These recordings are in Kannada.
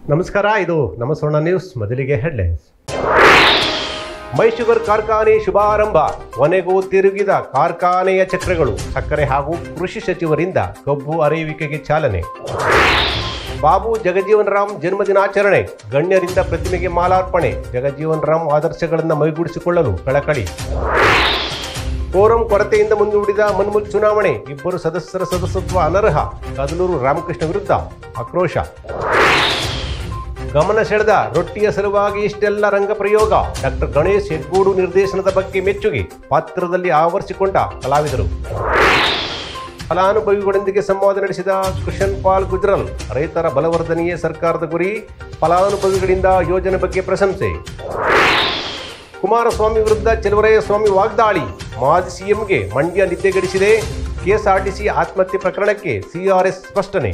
ನಮಸ್ಕಾರ ಇದು ನಮ್ಮ ಸ್ವರ್ಣ ನ್ಯೂಸ್ ಮೊದಲಿಗೆ ಹೆಡ್ಲೈನ್ಸ್ ಮೈ ಶುಗರ್ ಕಾರ್ಖಾನೆ ಶುಭಾರಂಭ ಕೊನೆಗೂ ತಿರುಗಿದ ಕಾರ್ಖಾನೆಯ ಚಕ್ರಗಳು ಸಕ್ಕರೆ ಹಾಗೂ ಕೃಷಿ ಸಚಿವರಿಂದ ಕಬ್ಬು ಅರೆಯುವಿಕೆಗೆ ಚಾಲನೆ ಬಾಬು ಜಗಜೀವನ್ ರಾಮ್ ಜನ್ಮದಿನಾಚರಣೆ ಗಣ್ಯರಿಂದ ಪ್ರತಿಮೆಗೆ ಮಾಲಾರ್ಪಣೆ ಜಗಜೀವನ್ ರಾಮ್ ಆದರ್ಶಗಳನ್ನು ಮೈಗೂಡಿಸಿಕೊಳ್ಳಲು ಕಳಕಳಿ ಕೋರಂ ಕೊರತೆಯಿಂದ ಮುಂದೂಡಿದ ಮನ್ಮುಲ್ ಚುನಾವಣೆ ಇಬ್ಬರು ಸದಸ್ಯರ ಸದಸ್ಯತ್ವ ಅನರ್ಹ ಕದಲೂರು ರಾಮಕೃಷ್ಣ ವಿರುದ್ಧ ಆಕ್ರೋಶ ಗಮನ ಸೆಳೆದ ರೊಟ್ಟಿಯ ಸಲುವಾಗಿ ಇಷ್ಟೆಲ್ಲ ರಂಗ ಪ್ರಯೋಗ ಡಾಕ್ಟರ್ ಗಣೇಶ್ ಹೆಗ್ಗೂಡು ನಿರ್ದೇಶನದ ಬಗ್ಗೆ ಮೆಚ್ಚುಗೆ ಪಾತ್ರದಲ್ಲಿ ಆವರಿಸಿಕೊಂಡ ಕಲಾವಿದರು ಫಲಾನುಭವಿಗಳೊಂದಿಗೆ ಸಂವಾದ ನಡೆಸಿದ ಕೃಷನ್ ಪಾಲ್ ಗುಜ್ರಲ್ ರೈತರ ಬಲವರ್ಧನೆಯೇ ಸರ್ಕಾರದ ಗುರಿ ಫಲಾನುಭವಿಗಳಿಂದ ಯೋಜನೆ ಬಗ್ಗೆ ಪ್ರಶಂಸೆ ಕುಮಾರಸ್ವಾಮಿ ವಿರುದ್ಧ ಚೆಲುವರಾಯ ಸ್ವಾಮಿ ವಾಗ್ದಾಳಿ ಮಾಜಿ ಸಿಎಂಗೆ ಮಂಡ್ಯ ನಿದ್ದೆಗೆಡಿಸಿದೆ ಕೆಎಸ್ಆರ್ಟಿಸಿ ಆತ್ಮಹತ್ಯೆ ಪ್ರಕರಣಕ್ಕೆ ಸಿಆರ್ಎಸ್ ಸ್ಪಷ್ಟನೆ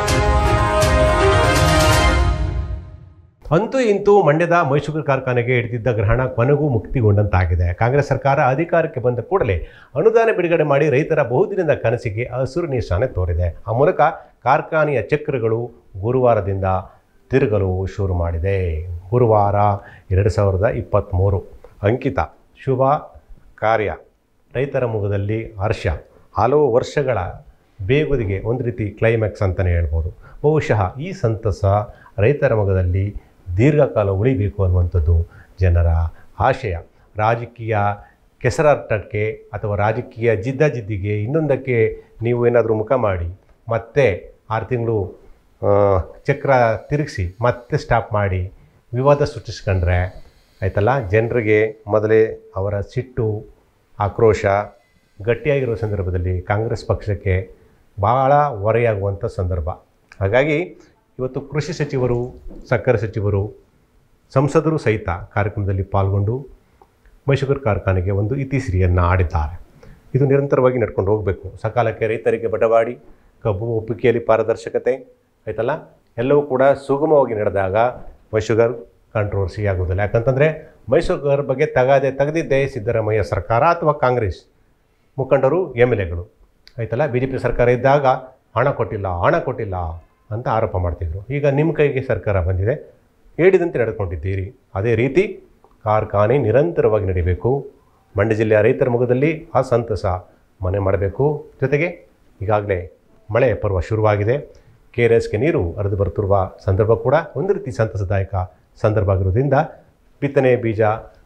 ಅಂತೂ ಇಂತೂ ಮಂಡ್ಯದ ಮೈಸೂರು ಕಾರ್ಖಾನೆಗೆ ಹಿಡಿದಿದ್ದ ಗ್ರಹಣ ಕೊನೆಗೂ ಮುಕ್ತಿಗೊಂಡಂತಾಗಿದೆ ಕಾಂಗ್ರೆಸ್ ಸರ್ಕಾರ ಅಧಿಕಾರಕ್ಕೆ ಬಂದ ಕೂಡಲೇ ಅನುದಾನ ಬಿಡುಗಡೆ ಮಾಡಿ ರೈತರ ಬಹುದಿನದ ಕನಸಿಗೆ ಹಸಿರು ನಿಶಾನೆ ತೋರಿದೆ ಆ ಮೂಲಕ ಕಾರ್ಖಾನೆಯ ಚಕ್ರಗಳು ಗುರುವಾರದಿಂದ ತಿರುಗಲು ಶುರು ಮಾಡಿದೆ ಗುರುವಾರ ಎರಡು ಸಾವಿರದ ಇಪ್ಪತ್ತ್ಮೂರು ಅಂಕಿತ ಶುಭ ಕಾರ್ಯ ರೈತರ ಮುಖದಲ್ಲಿ ಹರ್ಷ ಹಲವು ವರ್ಷಗಳ ಬೇಗುದಿಗೆ ಒಂದು ರೀತಿ ಕ್ಲೈಮ್ಯಾಕ್ಸ್ ಅಂತಲೇ ಹೇಳ್ಬೋದು ಬಹುಶಃ ಈ ಸಂತಸ ರೈತರ ಮೊಗದಲ್ಲಿ ದೀರ್ಘಕಾಲ ಉಳಿಬೇಕು ಅನ್ನುವಂಥದ್ದು ಜನರ ಆಶಯ ರಾಜಕೀಯ ಕೆಸರಾಟಕ್ಕೆ ಅಥವಾ ರಾಜಕೀಯ ಜಿದ್ದಾಜಿದ್ದಿಗೆ ಇನ್ನೊಂದಕ್ಕೆ ನೀವು ಏನಾದರೂ ಮುಖ ಮಾಡಿ ಮತ್ತೆ ಆರು ತಿಂಗಳು ಆ, ಚಕ್ರ ತಿರುಗಿಸಿ ಮತ್ತೆ ಸ್ಟಾಪ್ ಮಾಡಿ ವಿವಾದ ಸೃಷ್ಟಿಸ್ಕೊಂಡ್ರೆ ಆಯ್ತಲ್ಲ ಜನರಿಗೆ ಮೊದಲೇ ಅವರ ಸಿಟ್ಟು ಆಕ್ರೋಶ ಗಟ್ಟಿಯಾಗಿರೋ ಸಂದರ್ಭದಲ್ಲಿ ಕಾಂಗ್ರೆಸ್ ಪಕ್ಷಕ್ಕೆ ಭಾಳ ಹೊರೆಯಾಗುವಂಥ ಸಂದರ್ಭ ಹಾಗಾಗಿ ಇವತ್ತು ಕೃಷಿ ಸಚಿವರು ಸಕ್ಕರೆ ಸಚಿವರು ಸಂಸದರು ಸಹಿತ ಕಾರ್ಯಕ್ರಮದಲ್ಲಿ ಪಾಲ್ಗೊಂಡು ಮೈಸೂರು ಕಾರ್ಖಾನೆಗೆ ಒಂದು ಇತಿಶ್ರೀಯನ್ನು ಆಡಿದ್ದಾರೆ ಇದು ನಿರಂತರವಾಗಿ ನಡ್ಕೊಂಡು ಹೋಗಬೇಕು ಸಕಾಲಕ್ಕೆ ರೈತರಿಗೆ ಬಟವಾಡಿ ಕಬ್ಬು ಒಪ್ಪಿಗೆಯಲ್ಲಿ ಪಾರದರ್ಶಕತೆ ಆಯ್ತಲ್ಲ ಎಲ್ಲವೂ ಕೂಡ ಸುಗಮವಾಗಿ ನಡೆದಾಗ ಮೈಸೂಗರ್ ಕಾಂಟ್ರವರ್ಸಿ ಆಗೋದಿಲ್ಲ ಯಾಕಂತಂದರೆ ಮೈಸೂಗರ್ ಬಗ್ಗೆ ತಗಾದೆ ತೆಗೆದಿದ್ದೇ ಸಿದ್ದರಾಮಯ್ಯ ಸರ್ಕಾರ ಅಥವಾ ಕಾಂಗ್ರೆಸ್ ಮುಖಂಡರು ಎಮ್ ಎಲ್ ಎಗಳು ಆಯ್ತಲ್ಲ ಬಿ ಜೆ ಪಿ ಸರ್ಕಾರ ಇದ್ದಾಗ ಹಣ ಕೊಟ್ಟಿಲ್ಲ ಹಣ ಕೊಟ್ಟಿಲ್ಲ ಅಂತ ಆರೋಪ ಮಾಡ್ತಿದ್ರು ಈಗ ನಿಮ್ಮ ಕೈಗೆ ಸರ್ಕಾರ ಬಂದಿದೆ ಹೇಳಿದಂತೆ ನಡ್ಕೊಂಡಿದ್ದೀರಿ ಅದೇ ರೀತಿ ಕಾರ್ಖಾನೆ ನಿರಂತರವಾಗಿ ನಡೀಬೇಕು ಮಂಡ್ಯ ಜಿಲ್ಲೆಯ ರೈತರ ಮುಖದಲ್ಲಿ ಆ ಸಂತಸ ಮನೆ ಮಾಡಬೇಕು ಜೊತೆಗೆ ಈಗಾಗಲೇ ಮಳೆ ಪರ್ವ ಶುರುವಾಗಿದೆ ಕೆ ಆರ್ ಎಸ್ಗೆ ನೀರು ಹರಿದು ಬರುತ್ತಿರುವ ಸಂದರ್ಭ ಕೂಡ ಒಂದು ರೀತಿ ಸಂತಸದಾಯಕ ಸಂದರ್ಭ ಆಗಿರೋದ್ರಿಂದ ಬಿತ್ತನೆ ಬೀಜ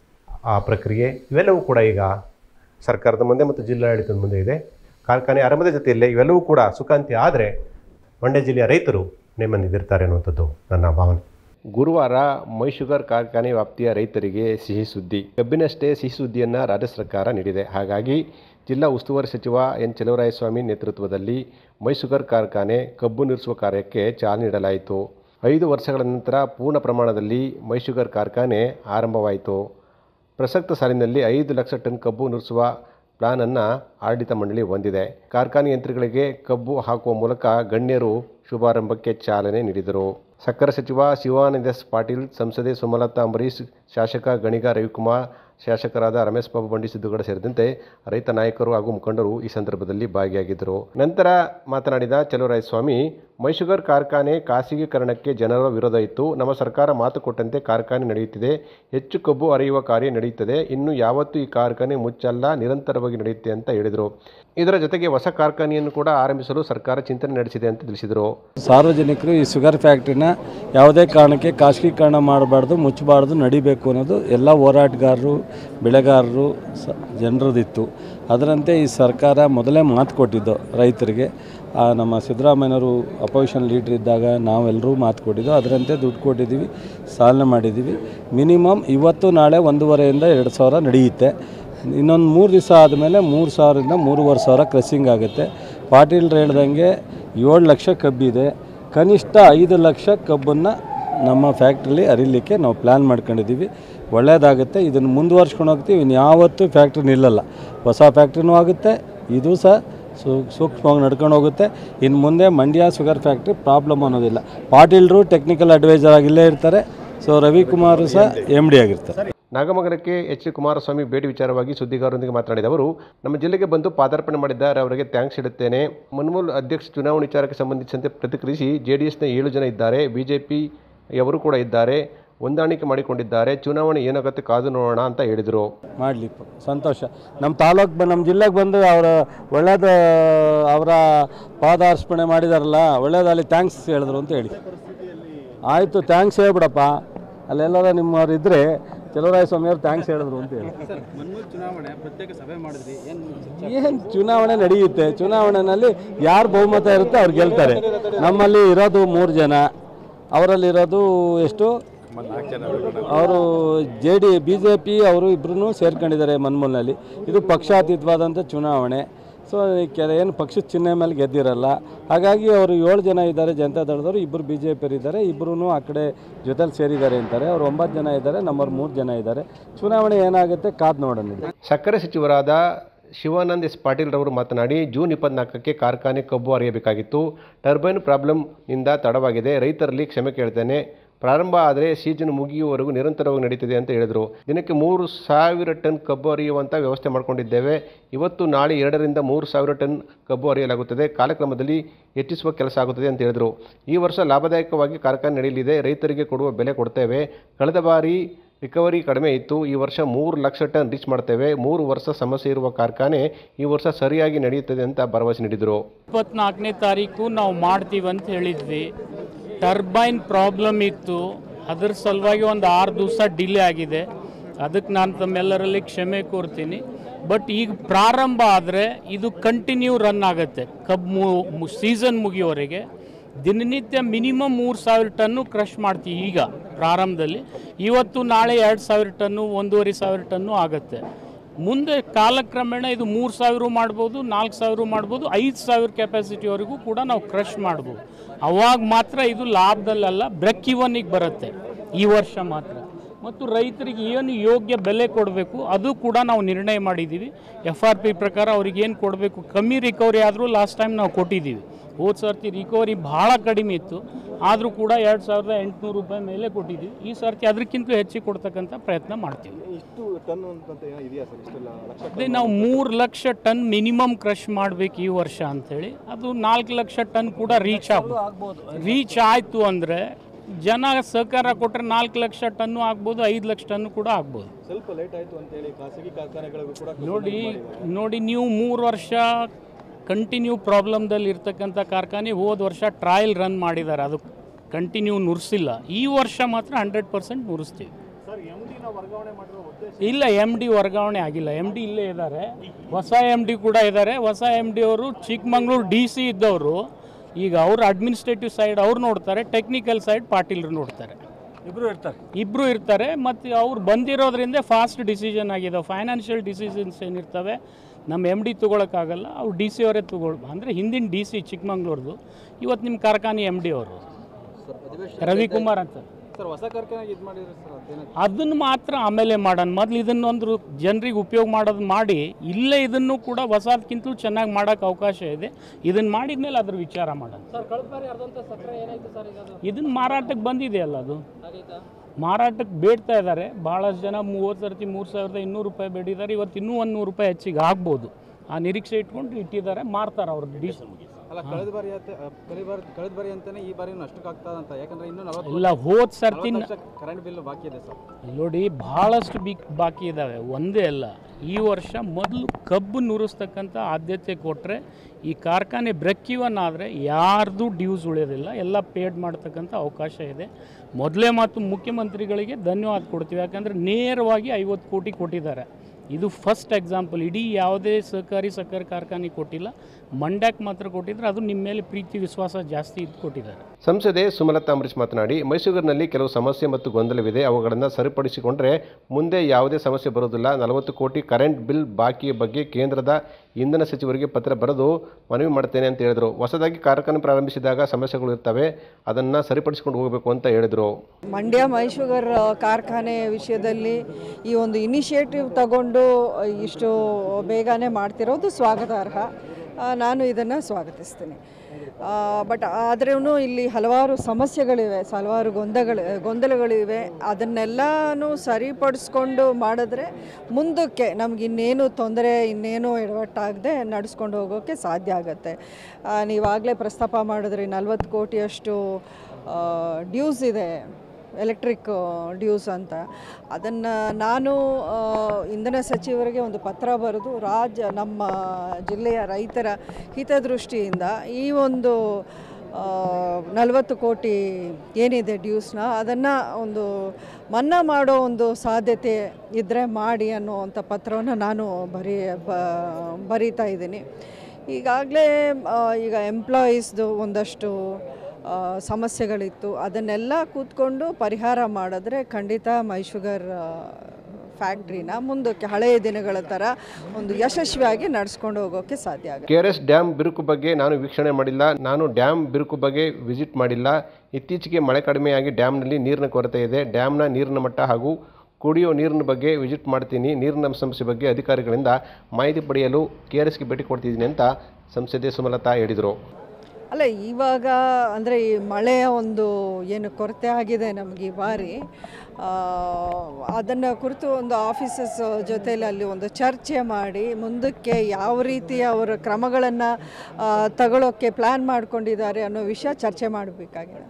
ಆ ಪ್ರಕ್ರಿಯೆ ಇವೆಲ್ಲವೂ ಕೂಡ ಈಗ ಸರ್ಕಾರದ ಮುಂದೆ ಮತ್ತು ಜಿಲ್ಲಾಡಳಿತದ ಮುಂದೆ ಇದೆ ಕಾರ್ಖಾನೆ ಆರಂಭದ ಜೊತೆಯಲ್ಲೇ ಇವೆಲ್ಲವೂ ಕೂಡ ಸುಖಾಂತ್ಯ ಆದರೆ ಮಂಡ್ಯ ಜಿಲ್ಲೆಯ ರೈತರು ನೆಮ್ಮದಿದಿರ್ತಾರೆ ಅನ್ನುವಂಥದ್ದು ನನ್ನ ಭಾವನೆ ಗುರುವಾರ ಮೈಶುಗರ್ ಕಾರ್ಖಾನೆ ವ್ಯಾಪ್ತಿಯ ರೈತರಿಗೆ ಸಿಹಿ ಸುದ್ದಿ ಕಬ್ಬಿನಷ್ಟೇ ಸಿಹಿ ಸುದ್ದಿಯನ್ನು ರಾಜ್ಯ ಸರ್ಕಾರ ನೀಡಿದೆ ಹಾಗಾಗಿ ಜಿಲ್ಲಾ ಉಸ್ತುವಾರಿ ಸಚಿವ ಎನ್ ಚೆಲುವರಾಯಸ್ವಾಮಿ ನೇತೃತ್ವದಲ್ಲಿ ಮೈಶುಗರ್ ಕಾರ್ಖಾನೆ ಕಬ್ಬು ನಿಲ್ಲಿಸುವ ಕಾರ್ಯಕ್ಕೆ ಚಾಲನೆ ನೀಡಲಾಯಿತು ಐದು ವರ್ಷಗಳ ನಂತರ ಪೂರ್ಣ ಪ್ರಮಾಣದಲ್ಲಿ ಮೈಶುಗರ್ ಕಾರ್ಖಾನೆ ಆರಂಭವಾಯಿತು ಪ್ರಸಕ್ತ ಸಾಲಿನಲ್ಲಿ ಐದು ಲಕ್ಷ ಟನ್ ಕಬ್ಬು ನುರಿಸುವ ಪ್ಲಾನನ್ನು ಆಡಳಿತ ಮಂಡಳಿ ಹೊಂದಿದೆ ಕಾರ್ಖಾನೆ ಯಂತ್ರಗಳಿಗೆ ಕಬ್ಬು ಹಾಕುವ ಮೂಲಕ ಗಣ್ಯರು ಶುಭಾರಂಭಕ್ಕೆ ಚಾಲನೆ ನೀಡಿದರು ಸಕ್ಕರೆ ಸಚಿವ ಶಿವಾನಂದ ಎಸ್ ಪಾಟೀಲ್ ಸಂಸದೆ ಸುಮಲತಾ ಅಂಬರೀಶ್ ಶಾಸಕ ಗಣಿಗ ರವಿಕುಮಾರ್ ಶಾಸಕರಾದ ರಮೇಶ್ ಬಾಬು ಬಂಡಿ ಸಿದ್ದುಗೌಡ ಸೇರಿದಂತೆ ರೈತ ನಾಯಕರು ಹಾಗೂ ಮುಖಂಡರು ಈ ಸಂದರ್ಭದಲ್ಲಿ ಭಾಗಿಯಾಗಿದ್ದರು ನಂತರ ಮಾತನಾಡಿದ ಸ್ವಾಮಿ ಮೈಶುಗರ್ ಕಾರ್ಖಾನೆ ಖಾಸಗೀಕರಣಕ್ಕೆ ಜನರ ವಿರೋಧ ಇತ್ತು ನಮ್ಮ ಸರ್ಕಾರ ಮಾತು ಕೊಟ್ಟಂತೆ ಕಾರ್ಖಾನೆ ನಡೆಯುತ್ತಿದೆ ಹೆಚ್ಚು ಕಬ್ಬು ಅರೆಯುವ ಕಾರ್ಯ ನಡೆಯುತ್ತದೆ ಇನ್ನು ಯಾವತ್ತೂ ಈ ಕಾರ್ಖಾನೆ ಮುಚ್ಚಲ್ಲ ನಿರಂತರವಾಗಿ ನಡೆಯುತ್ತೆ ಅಂತ ಹೇಳಿದರು ಇದರ ಜೊತೆಗೆ ಹೊಸ ಕಾರ್ಖಾನೆಯನ್ನು ಕೂಡ ಆರಂಭಿಸಲು ಸರ್ಕಾರ ಚಿಂತನೆ ನಡೆಸಿದೆ ಅಂತ ತಿಳಿಸಿದರು ಸಾರ್ವಜನಿಕರು ಈ ಶುಗರ್ ಫ್ಯಾಕ್ಟ್ರಿನ ಯಾವುದೇ ಕಾರಣಕ್ಕೆ ಖಾಸಗೀಕರಣ ಮಾಡಬಾರ್ದು ಮುಚ್ಚಬಾರ್ದು ನಡಿಬೇಕು ಅನ್ನೋದು ಎಲ್ಲ ಹೋರಾಟಗಾರರು ಬೆಳೆಗಾರರು ಸ ಜನರದಿತ್ತು ಅದರಂತೆ ಈ ಸರ್ಕಾರ ಮೊದಲೇ ಮಾತು ಕೊಟ್ಟಿದ್ದು ರೈತರಿಗೆ ಆ ನಮ್ಮ ಸಿದ್ದರಾಮಯ್ಯನವರು ಅಪೋಸಿಷನ್ ಲೀಡ್ರ್ ಇದ್ದಾಗ ನಾವೆಲ್ಲರೂ ಮಾತು ಕೊಟ್ಟಿದ್ದು ಅದರಂತೆ ದುಡ್ಡು ಕೊಟ್ಟಿದ್ದೀವಿ ಸಾಲನೆ ಮಾಡಿದ್ದೀವಿ ಮಿನಿಮಮ್ ಇವತ್ತು ನಾಳೆ ಒಂದೂವರೆಯಿಂದ ಎರಡು ಸಾವಿರ ನಡೆಯುತ್ತೆ ಇನ್ನೊಂದು ಮೂರು ದಿವಸ ಆದಮೇಲೆ ಮೂರು ಸಾವಿರದಿಂದ ಮೂರುವರೆ ಸಾವಿರ ಕ್ರಸಿಂಗ್ ಆಗುತ್ತೆ ಪಾಟೀಲ್ರು ಹೇಳ್ದಂಗೆ ಏಳು ಲಕ್ಷ ಕಬ್ಬಿದೆ ಕನಿಷ್ಠ ಐದು ಲಕ್ಷ ಕಬ್ಬನ್ನು ನಮ್ಮ ಫ್ಯಾಕ್ಟ್ರಿಲಿ ಅರಿಲಿಕ್ಕೆ ನಾವು ಪ್ಲ್ಯಾನ್ ಮಾಡ್ಕೊಂಡಿದ್ದೀವಿ ಒಳ್ಳೆಯದಾಗುತ್ತೆ ಇದನ್ನು ಮುಂದುವರ್ಸ್ಕೊಂಡು ಹೋಗ್ತೀವಿ ಇನ್ನು ಯಾವತ್ತೂ ಫ್ಯಾಕ್ಟ್ರಿ ನಿಲ್ಲಲ್ಲ ಹೊಸ ಫ್ಯಾಕ್ಟ್ರಿನೂ ಆಗುತ್ತೆ ಇದು ಸಹ ಸೂ ಸೂಕ್ಷ್ಮವಾಗಿ ನಡ್ಕೊಂಡು ಹೋಗುತ್ತೆ ಇನ್ನು ಮುಂದೆ ಮಂಡ್ಯ ಶುಗರ್ ಫ್ಯಾಕ್ಟ್ರಿ ಪ್ರಾಬ್ಲಮ್ ಅನ್ನೋದಿಲ್ಲ ಪಾಟೀಲ್ರು ಟೆಕ್ನಿಕಲ್ ಅಡ್ವೈಸರ್ ಆಗಿ ಇಲ್ಲೇ ಇರ್ತಾರೆ ಸೊ ರವಿಕುಮಾರ್ ಸಹ ಎಮ್ ಡಿ ಆಗಿರ್ತಾರೆ ನಾಗಮಂಗಲಕ್ಕೆ ಎಚ್ ಡಿ ಕುಮಾರಸ್ವಾಮಿ ಭೇಟಿ ವಿಚಾರವಾಗಿ ಸುದ್ದಿಗಾರರೊಂದಿಗೆ ಮಾತನಾಡಿದ ಅವರು ನಮ್ಮ ಜಿಲ್ಲೆಗೆ ಬಂದು ಪಾದಾರ್ಪಣೆ ಮಾಡಿದ್ದಾರೆ ಅವರಿಗೆ ಥ್ಯಾಂಕ್ಸ್ ಇಡುತ್ತೇನೆ ಮನ್ಮೂಲ್ ಅಧ್ಯಕ್ಷ ಚುನಾವಣೆ ವಿಚಾರಕ್ಕೆ ಸಂಬಂಧಿಸಿದಂತೆ ಪ್ರತಿಕ್ರಿಯಿಸಿ ಜೆಡಿಎಸ್ನ ಏಳು ಜನ ಇದ್ದಾರೆ ಬಿಜೆಪಿ ಅವರು ಕೂಡ ಇದ್ದಾರೆ ಹೊಂದಾಣಿಕೆ ಮಾಡಿಕೊಂಡಿದ್ದಾರೆ ಚುನಾವಣೆ ಏನಾಗುತ್ತೆ ಕಾದು ನೋಡೋಣ ಅಂತ ಹೇಳಿದರು ಮಾಡಲಿ ಸಂತೋಷ ನಮ್ಮ ತಾಲೂಕು ಬ ನಮ್ಮ ಜಿಲ್ಲೆಗೆ ಬಂದು ಅವರ ಒಳ್ಳೇದು ಅವರ ಪಾದಾರ್ಪಣೆ ಮಾಡಿದಾರಲ್ಲ ಒಳ್ಳೇದಲ್ಲಿ ಥ್ಯಾಂಕ್ಸ್ ಹೇಳಿದ್ರು ಅಂತ ಹೇಳಿ ಆಯಿತು ಥ್ಯಾಂಕ್ಸ್ ಹೇಳ್ಬಿಡಪ್ಪ ಅಲ್ಲೆಲ್ಲರ ನಿಮ್ಮವ್ರು ಇದ್ದರೆ ಚಲುವರಾಯ ಸ್ವಾಮಿಯವ್ರು ಥ್ಯಾಂಕ್ಸ್ ಹೇಳಿದ್ರು ಅಂತ ಹೇಳಿ ಮನ್ಮೂರು ಚುನಾವಣೆ ಪ್ರತ್ಯೇಕ ಸಭೆ ಮಾಡಿದ್ರಿ ಏನು ಏನು ಚುನಾವಣೆ ನಡೆಯುತ್ತೆ ಚುನಾವಣೆಯಲ್ಲಿ ಯಾರು ಬಹುಮತ ಇರುತ್ತೆ ಅವ್ರು ಗೆಲ್ತಾರೆ ನಮ್ಮಲ್ಲಿ ಇರೋದು ಮೂರು ಜನ ಅವರಲ್ಲಿ ಇರೋದು ಎಷ್ಟು ಅವರು J D B J P ಅವರು ಇಬ್ಬರೂ ಸೇರ್ಕೊಂಡಿದ್ದಾರೆ ಮನ್ಮೂಲಿನಲ್ಲಿ ಇದು ಪಕ್ಷಾತೀತವಾದಂಥ ಚುನಾವಣೆ ಸೊ ಕೆಲ ಏನು ಪಕ್ಷದ ಚಿಹ್ನೆ ಮೇಲೆ ಗೆದ್ದಿರಲ್ಲ ಹಾಗಾಗಿ ಅವರು ಏಳು ಜನ ಇದ್ದಾರೆ ಜನತಾ ದಳದವರು ಇಬ್ಬರು ಬಿ ಜೆ ಪಿಯರು ಇದ್ದಾರೆ ಇಬ್ಬರೂ ಆ ಕಡೆ ಜೊತೆಲಿ ಸೇರಿದ್ದಾರೆ ಅಂತಾರೆ ಅವ್ರು ಒಂಬತ್ತು ಜನ ಇದ್ದಾರೆ ನಮ್ಮವ್ರು ಮೂರು ಜನ ಇದ್ದಾರೆ ಚುನಾವಣೆ ಏನಾಗುತ್ತೆ ಕಾದು ನೋಡೋಣ ಸಕ್ಕರೆ ಸಚಿವರಾದ ಶಿವಾನಂದ್ ಎಸ್ ಪಾಟೀಲ್ ರವರು ಮಾತನಾಡಿ ಜೂನ್ ಇಪ್ಪತ್ನಾಲ್ಕಕ್ಕೆ ಕಾರ್ಖಾನೆ ಕಬ್ಬು ಅರಿಯಬೇಕಾಗಿತ್ತು ಟರ್ಬೈನ್ ಪ್ರಾಬ್ಲಮ್ನಿಂದ ತಡವಾಗಿದೆ ರೈತರಲ್ಲಿ ಕ್ಷಮೆ ಕೇಳ್ತೇನೆ ಪ್ರಾರಂಭ ಆದರೆ ಸೀಸನ್ ಮುಗಿಯುವವರೆಗೂ ನಿರಂತರವಾಗಿ ನಡೀತಿದೆ ಅಂತ ಹೇಳಿದರು ದಿನಕ್ಕೆ ಮೂರು ಸಾವಿರ ಟನ್ ಕಬ್ಬು ಅರಿಯುವಂಥ ವ್ಯವಸ್ಥೆ ಮಾಡಿಕೊಂಡಿದ್ದೇವೆ ಇವತ್ತು ನಾಳೆ ಎರಡರಿಂದ ಮೂರು ಸಾವಿರ ಟನ್ ಕಬ್ಬು ಅರಿಯಲಾಗುತ್ತದೆ ಕಾಲಕ್ರಮದಲ್ಲಿ ಹೆಚ್ಚಿಸುವ ಕೆಲಸ ಆಗುತ್ತದೆ ಅಂತ ಹೇಳಿದರು ಈ ವರ್ಷ ಲಾಭದಾಯಕವಾಗಿ ಕಾರ್ಖಾನೆ ನಡೆಯಲಿದೆ ರೈತರಿಗೆ ಕೊಡುವ ಬೆಲೆ ಕೊಡ್ತೇವೆ ಕಳೆದ ಬಾರಿ ರಿಕವರಿ ಕಡಿಮೆ ಇತ್ತು ಈ ವರ್ಷ ಮೂರು ಲಕ್ಷ ಟನ್ ರೀಚ್ ಮಾಡ್ತೇವೆ ಮೂರು ವರ್ಷ ಸಮಸ್ಯೆ ಇರುವ ಕಾರ್ಖಾನೆ ಈ ವರ್ಷ ಸರಿಯಾಗಿ ನಡೆಯುತ್ತದೆ ಅಂತ ಭರವಸೆ ನೀಡಿದರು ಇಪ್ಪತ್ನಾಲ್ಕನೇ ತಾರೀಕು ನಾವು ಮಾಡ್ತೀವಿ ಅಂತ ಹೇಳಿದ್ವಿ ಟರ್ಬೈನ್ ಪ್ರಾಬ್ಲಮ್ ಇತ್ತು ಅದ್ರ ಸಲುವಾಗಿ ಒಂದು ಆರು ದಿವಸ ಡಿಲೇ ಆಗಿದೆ ಅದಕ್ಕೆ ನಾನು ತಮ್ಮೆಲ್ಲರಲ್ಲಿ ಕ್ಷಮೆ ಕೋರ್ತೀನಿ ಬಟ್ ಈಗ ಪ್ರಾರಂಭ ಆದರೆ ಇದು ಕಂಟಿನ್ಯೂ ರನ್ ಆಗುತ್ತೆ ಕಬ್ಬು ಸೀಸನ್ ಮುಗಿಯೋವರೆಗೆ ದಿನನಿತ್ಯ ಮಿನಿಮಮ್ ಮೂರು ಸಾವಿರ ಟನ್ನು ಕ್ರಷ್ ಮಾಡ್ತೀವಿ ಈಗ ಪ್ರಾರಂಭದಲ್ಲಿ ಇವತ್ತು ನಾಳೆ ಎರಡು ಸಾವಿರ ಟನ್ನು ಒಂದೂವರೆ ಸಾವಿರ ಟನ್ನು ಆಗುತ್ತೆ ಮುಂದೆ ಕಾಲಕ್ರಮೇಣ ಇದು ಮೂರು ಸಾವಿರ ಮಾಡ್ಬೋದು ನಾಲ್ಕು ಸಾವಿರ ಮಾಡ್ಬೋದು ಐದು ಸಾವಿರ ಕೆಪಾಸಿಟಿವರೆಗೂ ಕೂಡ ನಾವು ಕ್ರಷ್ ಮಾಡ್ಬೋದು ಅವಾಗ ಮಾತ್ರ ಇದು ಲಾಭದಲ್ಲಲ್ಲ ಬ್ರೆಕ್ ಇವನಿಗೆ ಬರುತ್ತೆ ಈ ವರ್ಷ ಮಾತ್ರ ಮತ್ತು ರೈತರಿಗೆ ಏನು ಯೋಗ್ಯ ಬೆಲೆ ಕೊಡಬೇಕು ಅದು ಕೂಡ ನಾವು ನಿರ್ಣಯ ಮಾಡಿದ್ದೀವಿ ಎಫ್ ಆರ್ ಪಿ ಪ್ರಕಾರ ಅವ್ರಿಗೆ ಏನು ಕೊಡಬೇಕು ಕಮ್ಮಿ ರಿಕವರಿ ಆದರೂ ಲಾಸ್ಟ್ ಟೈಮ್ ನಾವು ಕೊಟ್ಟಿದ್ದೀವಿ ಹೋದ ಸರ್ತಿ ರಿಕವರಿ ಭಾಳ ಕಡಿಮೆ ಇತ್ತು ಆದರೂ ಕೂಡ ಎರಡು ಸಾವಿರದ ಎಂಟುನೂರು ರೂಪಾಯಿ ಮೇಲೆ ಕೊಟ್ಟಿದ್ದೀವಿ ಈ ಸರ್ತಿ ಅದಕ್ಕಿಂತ ಹೆಚ್ಚಿಗೆ ಕೊಡ್ತಕ್ಕಂಥ ಪ್ರಯತ್ನ ಮಾಡ್ತೀವಿ ಇಷ್ಟು ಟನ್ ಅಂತ ಏನೋ ಇದೆಯಾ ಸರ್ ಇಷ್ಟೆಲ್ಲ ಲಕ್ಷ ಅದೇ ನಾವು ಮೂರು ಲಕ್ಷ ಟನ್ ಮಿನಿಮಮ್ ಕ್ರಷ್ ಮಾಡಬೇಕು ಈ ವರ್ಷ ಅಂಥೇಳಿ ಅದು ನಾಲ್ಕು ಲಕ್ಷ ಟನ್ ಕೂಡ ರೀಚ್ ಆಗ್ಬೋದು ರೀಚ್ ಆಯಿತು ಅಂದರೆ ಜನ ಸಹಕಾರ ಕೊಟ್ಟರೆ ನಾಲ್ಕು ಲಕ್ಷ ಟನ್ನು ಆಗ್ಬೋದು ಐದು ಲಕ್ಷ ಟನ್ನು ಕೂಡ ಆಗ್ಬೋದು ಸ್ವಲ್ಪ ಲೇಟ್ ಆಯಿತು ಅಂತೇಳಿ ಖಾಸಗಿ ಕಾರ್ಖಾನೆಗಳಿಗೂ ಕೂಡ ನೋಡಿ ನೋಡಿ ನೀವು ಮೂರು ವರ್ಷ ಕಂಟಿನ್ಯೂ ಪ್ರಾಬ್ಲಮ್ದಲ್ಲಿ ಇರ್ತಕ್ಕಂಥ ಕಾರ್ಖಾನೆ ಹೋದ ವರ್ಷ ಟ್ರಯಲ್ ರನ್ ಮಾಡಿದ್ದಾರೆ ಅದು ಕಂಟಿನ್ಯೂ ನುರಿಸಿಲ್ಲ ಈ ವರ್ಷ ಮಾತ್ರ ಹಂಡ್ರೆಡ್ ಪರ್ಸೆಂಟ್ ನುರಿಸ್ತೀವಿ ಇಲ್ಲ ಎಮ್ ಡಿ ವರ್ಗಾವಣೆ ಆಗಿಲ್ಲ ಎಮ್ ಡಿ ಇಲ್ಲೇ ಇದ್ದಾರೆ ಹೊಸ ಎಮ್ ಡಿ ಕೂಡ ಇದ್ದಾರೆ ಹೊಸ ಎಮ್ ಡಿ ಅವರು ಚಿಕ್ಕಮಂಗ್ಳೂರು ಡಿ ಸಿ ಇದ್ದವರು ಈಗ ಅವ್ರು ಅಡ್ಮಿನಿಸ್ಟ್ರೇಟಿವ್ ಸೈಡ್ ಅವ್ರು ನೋಡ್ತಾರೆ ಟೆಕ್ನಿಕಲ್ ಸೈಡ್ ಪಾಟೀಲ್ರು ನೋಡ್ತಾರೆ ಇಬ್ಬರು ಇರ್ತಾರೆ ಇಬ್ಬರು ಇರ್ತಾರೆ ಮತ್ತು ಅವ್ರು ಬಂದಿರೋದ್ರಿಂದ ಫಾಸ್ಟ್ ಡಿಸಿಷನ್ ಆಗಿದೆ ಫೈನಾನ್ಷಿಯಲ್ ಡಿಸಿಷನ್ಸ್ ಏನಿರ್ತವೆ ನಮ್ಮ ಎಮ್ ಡಿ ತೊಗೊಳಕ್ಕಾಗಲ್ಲ ಅವ್ರು ಡಿ ಸಿ ಅವರೇ ತೊಗೊಳ್ ಅಂದರೆ ಹಿಂದಿನ ಡಿ ಸಿ ಚಿಕ್ಕಮಂಗ್ಳೂರ್ದು ಇವತ್ತು ನಿಮ್ಮ ಕಾರ್ಖಾನೆ ಎಮ್ ಡಿ ಅವರು ರವಿಕುಮಾರ್ ಅಂತ ಸರ್ ಹೊಸ ಕಾರ್ಖಾನೆಗೆ ಇದು ಮಾಡಿದ್ರಿ ಸರ್ ಅದೇನೋ ಅದನ್ನು ಮಾತ್ರ ಆಮೇಲೆ ಮಾಡೋಣ ಮೊದಲು ಇದನ್ನೊಂದು ಜನರಿಗೆ ಉಪಯೋಗ ಮಾಡೋದು ಮಾಡಿ ಇಲ್ಲೇ ಇದನ್ನು ಕೂಡ ಹೊಸದಕ್ಕಿಂತಲೂ ಚೆನ್ನಾಗಿ ಮಾಡೋಕ್ಕೆ ಅವಕಾಶ ಇದೆ ಇದನ್ನು ಮಾಡಿದ ಮೇಲೆ ಅದ್ರ ವಿಚಾರ ಮಾಡೋಣ ಇದನ್ನು ಮಾರಾಟಕ್ಕೆ ಬಂದಿದೆಯಲ್ಲ ಅದು ಮಾರಾಟಕ್ಕೆ ಬೇಡ್ತಾ ಇದ್ದಾರೆ ಭಾಳಷ್ಟು ಜನ ಮೂವತ್ತು ಸರ್ತಿ ಮೂರು ಸಾವಿರದ ಇನ್ನೂರು ರೂಪಾಯಿ ಬೇಡಿದ್ದಾರೆ ಇವತ್ತು ಇನ್ನೂ ಒಂದು ನೂರು ರೂಪಾಯಿ ಹೆಚ್ಚಿಗೆ ಆಗ್ಬೋದು ಆ ನಿರೀಕ್ಷೆ ಇಟ್ಕೊಂಡು ಇಟ್ಟಿದ್ದಾರೆ ಮಾರ್ತಾರೆ ಅವ್ರು ಡಿಸ್ ಅಲ್ಲ ಕಳೆದ ಬಾರಿ ಆತ- ಅ, ಕಳೆದ ಬಾರಿ ಕಳೆದ ಬಾರಿ ಅಂತಾನೆ ಈ ಬಾರಿ ಅಷ್ಟಕ್ಕೆ ಆಗ್ತದಂತ ಯಾಕಂದ್ರೆ ಇನ್ನೂ ನಲವತ್ತು ಇಲ್ಲ ಹೋದ ಸರ್ತಿ ಲಕ್ಷ ಕರೆಂಟ್ ಬಿಲ್ ಬಾಕಿ ಇದೆ ಸರ್ ನೋಡಿ ಭಾಳಷ್ಟು ಬಿ ಬಾಕಿ ಇದ್ದಾವೆ ಒಂದೇ ಅಲ್ಲ ಈ ವರ್ಷ ಮೊದಲು ಕಬ್ಬು ನುರಿಸ್ತಕ್ಕಂಥ ಆದ್ಯತೆ ಕೊಟ್ಟರೆ ಈ ಕಾರ್ಖಾನೆ ಬ್ರೆಕ್ ಇವನ್ ಆದರೆ ಯಾರ್ದು ಡ್ಯೂಸ್ ಉಳಿಯೋದಿಲ್ಲ ಎಲ್ಲ ಪೇಡ್ ಮಾಡ್ತಕ್ಕಂಥ ಅವಕಾಶ ಇದೆ ಮೊದಲೇ ಮಾತು ಮುಖ್ಯಮಂತ್ರಿಗಳಿಗೆ ಧನ್ಯವಾದ ಕೊಡ್ತೀವಿ ಯಾಕಂದರೆ ನೇರವಾಗಿ ಐವತ್ತು ಕೋಟಿ ಕೊಟ್ಟಿದ್ದಾರೆ ಇದು ಫಸ್ಟ್ ಎಕ್ಸಾಂಪಲ್ ಇಡೀ ಯಾವುದೇ ಸಹಕಾರಿ ಸಕ್ಕರೆ ಕಾರ್ಖಾನೆ ಕೊಟ್ಟಿಲ್ಲ ಮಂಡ್ಯಕ್ಕೆ ಮಾತ್ರ ಕೊಟ್ಟಿದ್ರೆ ಅದು ನಿಮ್ಮ ಮೇಲೆ ಪ್ರೀತಿ ವಿಶ್ವಾಸ ಜಾಸ್ತಿ ಇದ್ದು ಕೊಟ್ಟಿದ್ದಾರೆ ಸಂಸದೆ ಸುಮಲತಾ ಅಂಬರೀಶ್ ಮಾತನಾಡಿ ಮೈಸೂರಿನಲ್ಲಿ ಕೆಲವು ಸಮಸ್ಯೆ ಮತ್ತು ಗೊಂದಲವಿದೆ ಅವುಗಳನ್ನು ಸರಿಪಡಿಸಿಕೊಂಡರೆ ಮುಂದೆ ಯಾವುದೇ ಸಮಸ್ಯೆ ಬರುವುದಿಲ್ಲ ನಲವತ್ತು ಕೋಟಿ ಕರೆಂಟ್ ಬಿಲ್ ಬಾಕಿಯ ಬಗ್ಗೆ ಕೇಂದ್ರದ ಇಂಧನ ಸಚಿವರಿಗೆ ಪತ್ರ ಬರೆದು ಮನವಿ ಮಾಡ್ತೇನೆ ಅಂತ ಹೇಳಿದರು ಹೊಸದಾಗಿ ಕಾರ್ಖಾನೆ ಪ್ರಾರಂಭಿಸಿದಾಗ ಸಮಸ್ಯೆಗಳು ಇರ್ತವೆ ಅದನ್ನು ಸರಿಪಡಿಸಿಕೊಂಡು ಹೋಗಬೇಕು ಅಂತ ಹೇಳಿದರು ಮಂಡ್ಯ ಮೈಶುಗರ್ ಕಾರ್ಖಾನೆ ವಿಷಯದಲ್ಲಿ ಈ ಒಂದು ಇನಿಷಿಯೇಟಿವ್ ತಗೊಂಡು ಇಷ್ಟು ಬೇಗನೆ ಮಾಡ್ತಿರೋದು ಸ್ವಾಗತಾರ್ಹ ಆ, ನಾನು ಇದನ್ನು ಸ್ವಾಗತಿಸ್ತೀನಿ ಬಟ್ ಆದ್ರೂ ಇಲ್ಲಿ ಹಲವಾರು ಸಮಸ್ಯೆಗಳಿವೆ ಹಲವಾರು ಗೊಂದಗಳು ಗೊಂದಲಗಳಿವೆ ಅದನ್ನೆಲ್ಲನೂ ಸರಿಪಡಿಸ್ಕೊಂಡು ಮಾಡಿದ್ರೆ ಮುಂದಕ್ಕೆ ನಮ್ಗೆ ಇನ್ನೇನು ತೊಂದರೆ ಇನ್ನೇನು ಎಡವಟ್ಟಾಗದೆ ನಡೆಸ್ಕೊಂಡು ಹೋಗೋಕ್ಕೆ ಸಾಧ್ಯ ಆಗುತ್ತೆ ನೀವಾಗಲೇ ಪ್ರಸ್ತಾಪ ಮಾಡಿದ್ರಿ ನಲ್ವತ್ತು ಕೋಟಿಯಷ್ಟು ಡ್ಯೂಸ್ ಇದೆ ಎಲೆಕ್ಟ್ರಿಕ್ ಡ್ಯೂಸ್ ಅಂತ ಅದನ್ನು ನಾನು ಆ, ಇಂಧನ ಸಚಿವರಿಗೆ ಒಂದು ಪತ್ರ ಬರೆದು ರಾಜ್ಯ ನಮ್ಮ ಜಿಲ್ಲೆಯ ರೈತರ ಹಿತದೃಷ್ಟಿಯಿಂದ ಈ ಒಂದು ನಲವತ್ತು ಕೋಟಿ ಏನಿದೆ ಡ್ಯೂಸ್ನ ಅದನ್ನು ಒಂದು ಮನ್ನಾ ಮಾಡೋ ಒಂದು ಸಾಧ್ಯತೆ ಇದ್ದರೆ ಮಾಡಿ ಅನ್ನುವಂಥ ಪತ್ರವನ್ನು ನಾನು ಬರೀ ಬ ಬರೀತಾ ಇದ್ದೀನಿ ಈಗಾಗಲೇ ಈಗ ಎಂಪ್ಲಾಯೀಸ್ದು ಒಂದಷ್ಟು ಆ, ಸಮಸ್ಯೆಗಳಿತ್ತು ಅದನ್ನೆಲ್ಲ ಕೂತ್ಕೊಂಡು ಪರಿಹಾರ ಮಾಡಿದ್ರೆ ಖಂಡಿತ ಮೈಶುಗರ್ ಫ್ಯಾಕ್ಟ್ರಿನ ಮುಂದಕ್ಕೆ ಹಳೆಯ ದಿನಗಳ ಥರ ಒಂದು ಯಶಸ್ವಿಯಾಗಿ ನಡೆಸ್ಕೊಂಡು ಹೋಗೋಕ್ಕೆ ಸಾಧ್ಯ ಆಗುತ್ತೆ ಕೆ ಆರ್ ಎಸ್ ಡ್ಯಾಮ್ ಬಿರುಕು ಬಗ್ಗೆ ನಾನು ವೀಕ್ಷಣೆ ಮಾಡಿಲ್ಲ ನಾನು ಡ್ಯಾಮ್ ಬಿರುಕು ಬಗ್ಗೆ ವಿಸಿಟ್ ಮಾಡಿಲ್ಲ ಇತ್ತೀಚೆಗೆ ಮಳೆ ಕಡಿಮೆಯಾಗಿ ಡ್ಯಾಮ್ನಲ್ಲಿ ನೀರಿನ ಕೊರತೆ ಇದೆ ಡ್ಯಾಮ್ನ ನೀರಿನ ಮಟ್ಟ ಹಾಗೂ ಕುಡಿಯೋ ನೀರಿನ ಬಗ್ಗೆ ವಿಸಿಟ್ ಮಾಡ್ತೀನಿ ನೀರಿನ ಸಮಸ್ಯೆ ಬಗ್ಗೆ ಅಧಿಕಾರಿಗಳಿಂದ ಮಾಹಿತಿ ಪಡೆಯಲು ಕೆ ಆರ್ ಎಸ್ಗೆ ಭೇಟಿ ಕೊಡ್ತಿದ್ದೀನಿ ಅಂತ ಸಂಸದೆ ಸುಮಲತಾ ಹೇಳಿದರು ಅಲ್ಲ ಇವಾಗ ಅಂದರೆ ಈ ಮಳೆಯ ಒಂದು ಏನು ಕೊರತೆ ಆಗಿದೆ ನಮಗೆ ಈ ಬಾರಿ ಅದನ್ನು ಕುರಿತು ಒಂದು ಆಫೀಸಸ್ ಜೊತೆಯಲ್ಲಿ ಅಲ್ಲಿ ಒಂದು ಚರ್ಚೆ ಮಾಡಿ ಮುಂದಕ್ಕೆ ಯಾವ ರೀತಿ ಅವರ ಕ್ರಮಗಳನ್ನು ತಗೊಳ್ಳೋಕ್ಕೆ ಪ್ಲ್ಯಾನ್ ಮಾಡ್ಕೊಂಡಿದ್ದಾರೆ ಅನ್ನೋ ವಿಷಯ ಚರ್ಚೆ ಮಾಡಬೇಕಾಗಿದೆ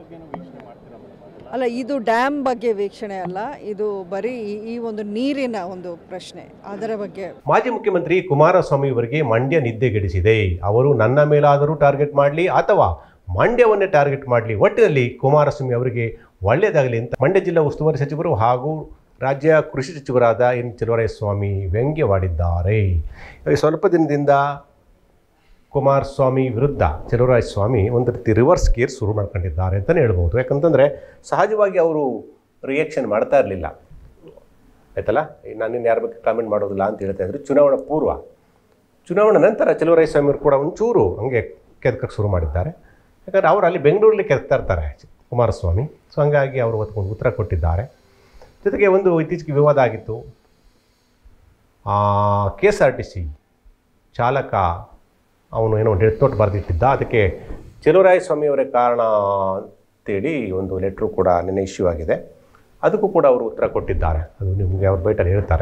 ಅಲ್ಲ ಇದು ಡ್ಯಾಮ್ ಬಗ್ಗೆ ವೀಕ್ಷಣೆ ಅಲ್ಲ ಇದು ಬರೀ ಈ- ಈ ಒಂದು ನೀರಿನ ಒಂದು ಪ್ರಶ್ನೆ ಅದರ ಬಗ್ಗೆ ಮಾಜಿ ಮುಖ್ಯಮಂತ್ರಿ ಕುಮಾರಸ್ವಾಮಿ ಅವರಿಗೆ ಮಂಡ್ಯ ನಿದ್ದೆಗೆಡಿಸಿದೆ ಅವರು ನನ್ನ ಮೇಲಾದರೂ ಟಾರ್ಗೆಟ್ ಮಾಡಲಿ ಅಥವಾ ಮಂಡ್ಯವನ್ನೇ ಟಾರ್ಗೆಟ್ ಮಾಡಲಿ ಒಟ್ಟಿನಲ್ಲಿ ಕುಮಾರಸ್ವಾಮಿ ಅವರಿಗೆ ಒಳ್ಳೆಯದಾಗಲಿ ಅಂತ ಮಂಡ್ಯ ಜಿಲ್ಲಾ ಉಸ್ತುವಾರಿ ಸಚಿವರು ಹಾಗೂ ರಾಜ್ಯ ಕೃಷಿ ಸಚಿವರಾದ ಎನ್ ಸ್ವಾಮಿ ವ್ಯಂಗ್ಯವಾಡಿದ್ದಾರೆ ಈ ಸ್ವಲ್ಪ ದಿನದಿಂದ ಕುಮಾರಸ್ವಾಮಿ ವಿರುದ್ಧ ಸ್ವಾಮಿ ಒಂದು ರೀತಿ ರಿವರ್ಸ್ ಗೇರ್ ಶುರು ಮಾಡ್ಕೊಂಡಿದ್ದಾರೆ ಅಂತಲೇ ಹೇಳ್ಬೋದು ಯಾಕಂತಂದರೆ ಸಹಜವಾಗಿ ಅವರು ರಿಯಾಕ್ಷನ್ ಮಾಡ್ತಾ ಇರಲಿಲ್ಲ ಆಯ್ತಲ್ಲ ನಾನು ಇನ್ನು ಯಾರ ಬಗ್ಗೆ ಕಾಮೆಂಟ್ ಮಾಡೋದಿಲ್ಲ ಅಂತ ಹೇಳ್ತಾ ಇದ್ರು ಚುನಾವಣಾ ಪೂರ್ವ ಚುನಾವಣೆ ನಂತರ ಸ್ವಾಮಿ ಅವರು ಕೂಡ ಒಂಚೂರು ಹಂಗೆ ಕೆದಕಕ್ಕೆ ಶುರು ಮಾಡಿದ್ದಾರೆ ಯಾಕಂದರೆ ಅವರು ಅಲ್ಲಿ ಬೆಂಗಳೂರಲ್ಲಿ ಕೆದಕ್ತಾ ಇರ್ತಾರೆ ಕುಮಾರಸ್ವಾಮಿ ಸೊ ಹಂಗಾಗಿ ಅವರು ಒಂದು ಉತ್ತರ ಕೊಟ್ಟಿದ್ದಾರೆ ಜೊತೆಗೆ ಒಂದು ಇತ್ತೀಚೆಗೆ ವಿವಾದ ಆಗಿತ್ತು K S R T C ಚಾಲಕ ಅವನು ಏನೋ ಡೆತ್ ನೋಟ್ ಬರೆದಿಟ್ಟಿದ್ದ ಅದಕ್ಕೆ ಸ್ವಾಮಿಯವರೇ ಕಾರಣ ಅಂತೇಳಿ ಒಂದು ಲೆಟ್ರು ಕೂಡ ನಿನ್ನೆ ಇಶ್ಯೂ ಆಗಿದೆ ಅದಕ್ಕೂ ಕೂಡ ಅವರು ಉತ್ತರ ಕೊಟ್ಟಿದ್ದಾರೆ ಅದು ನಿಮಗೆ ಅವ್ರು ಬೈಟಲ್ಲಿ ಹೇಳ್ತಾರೆ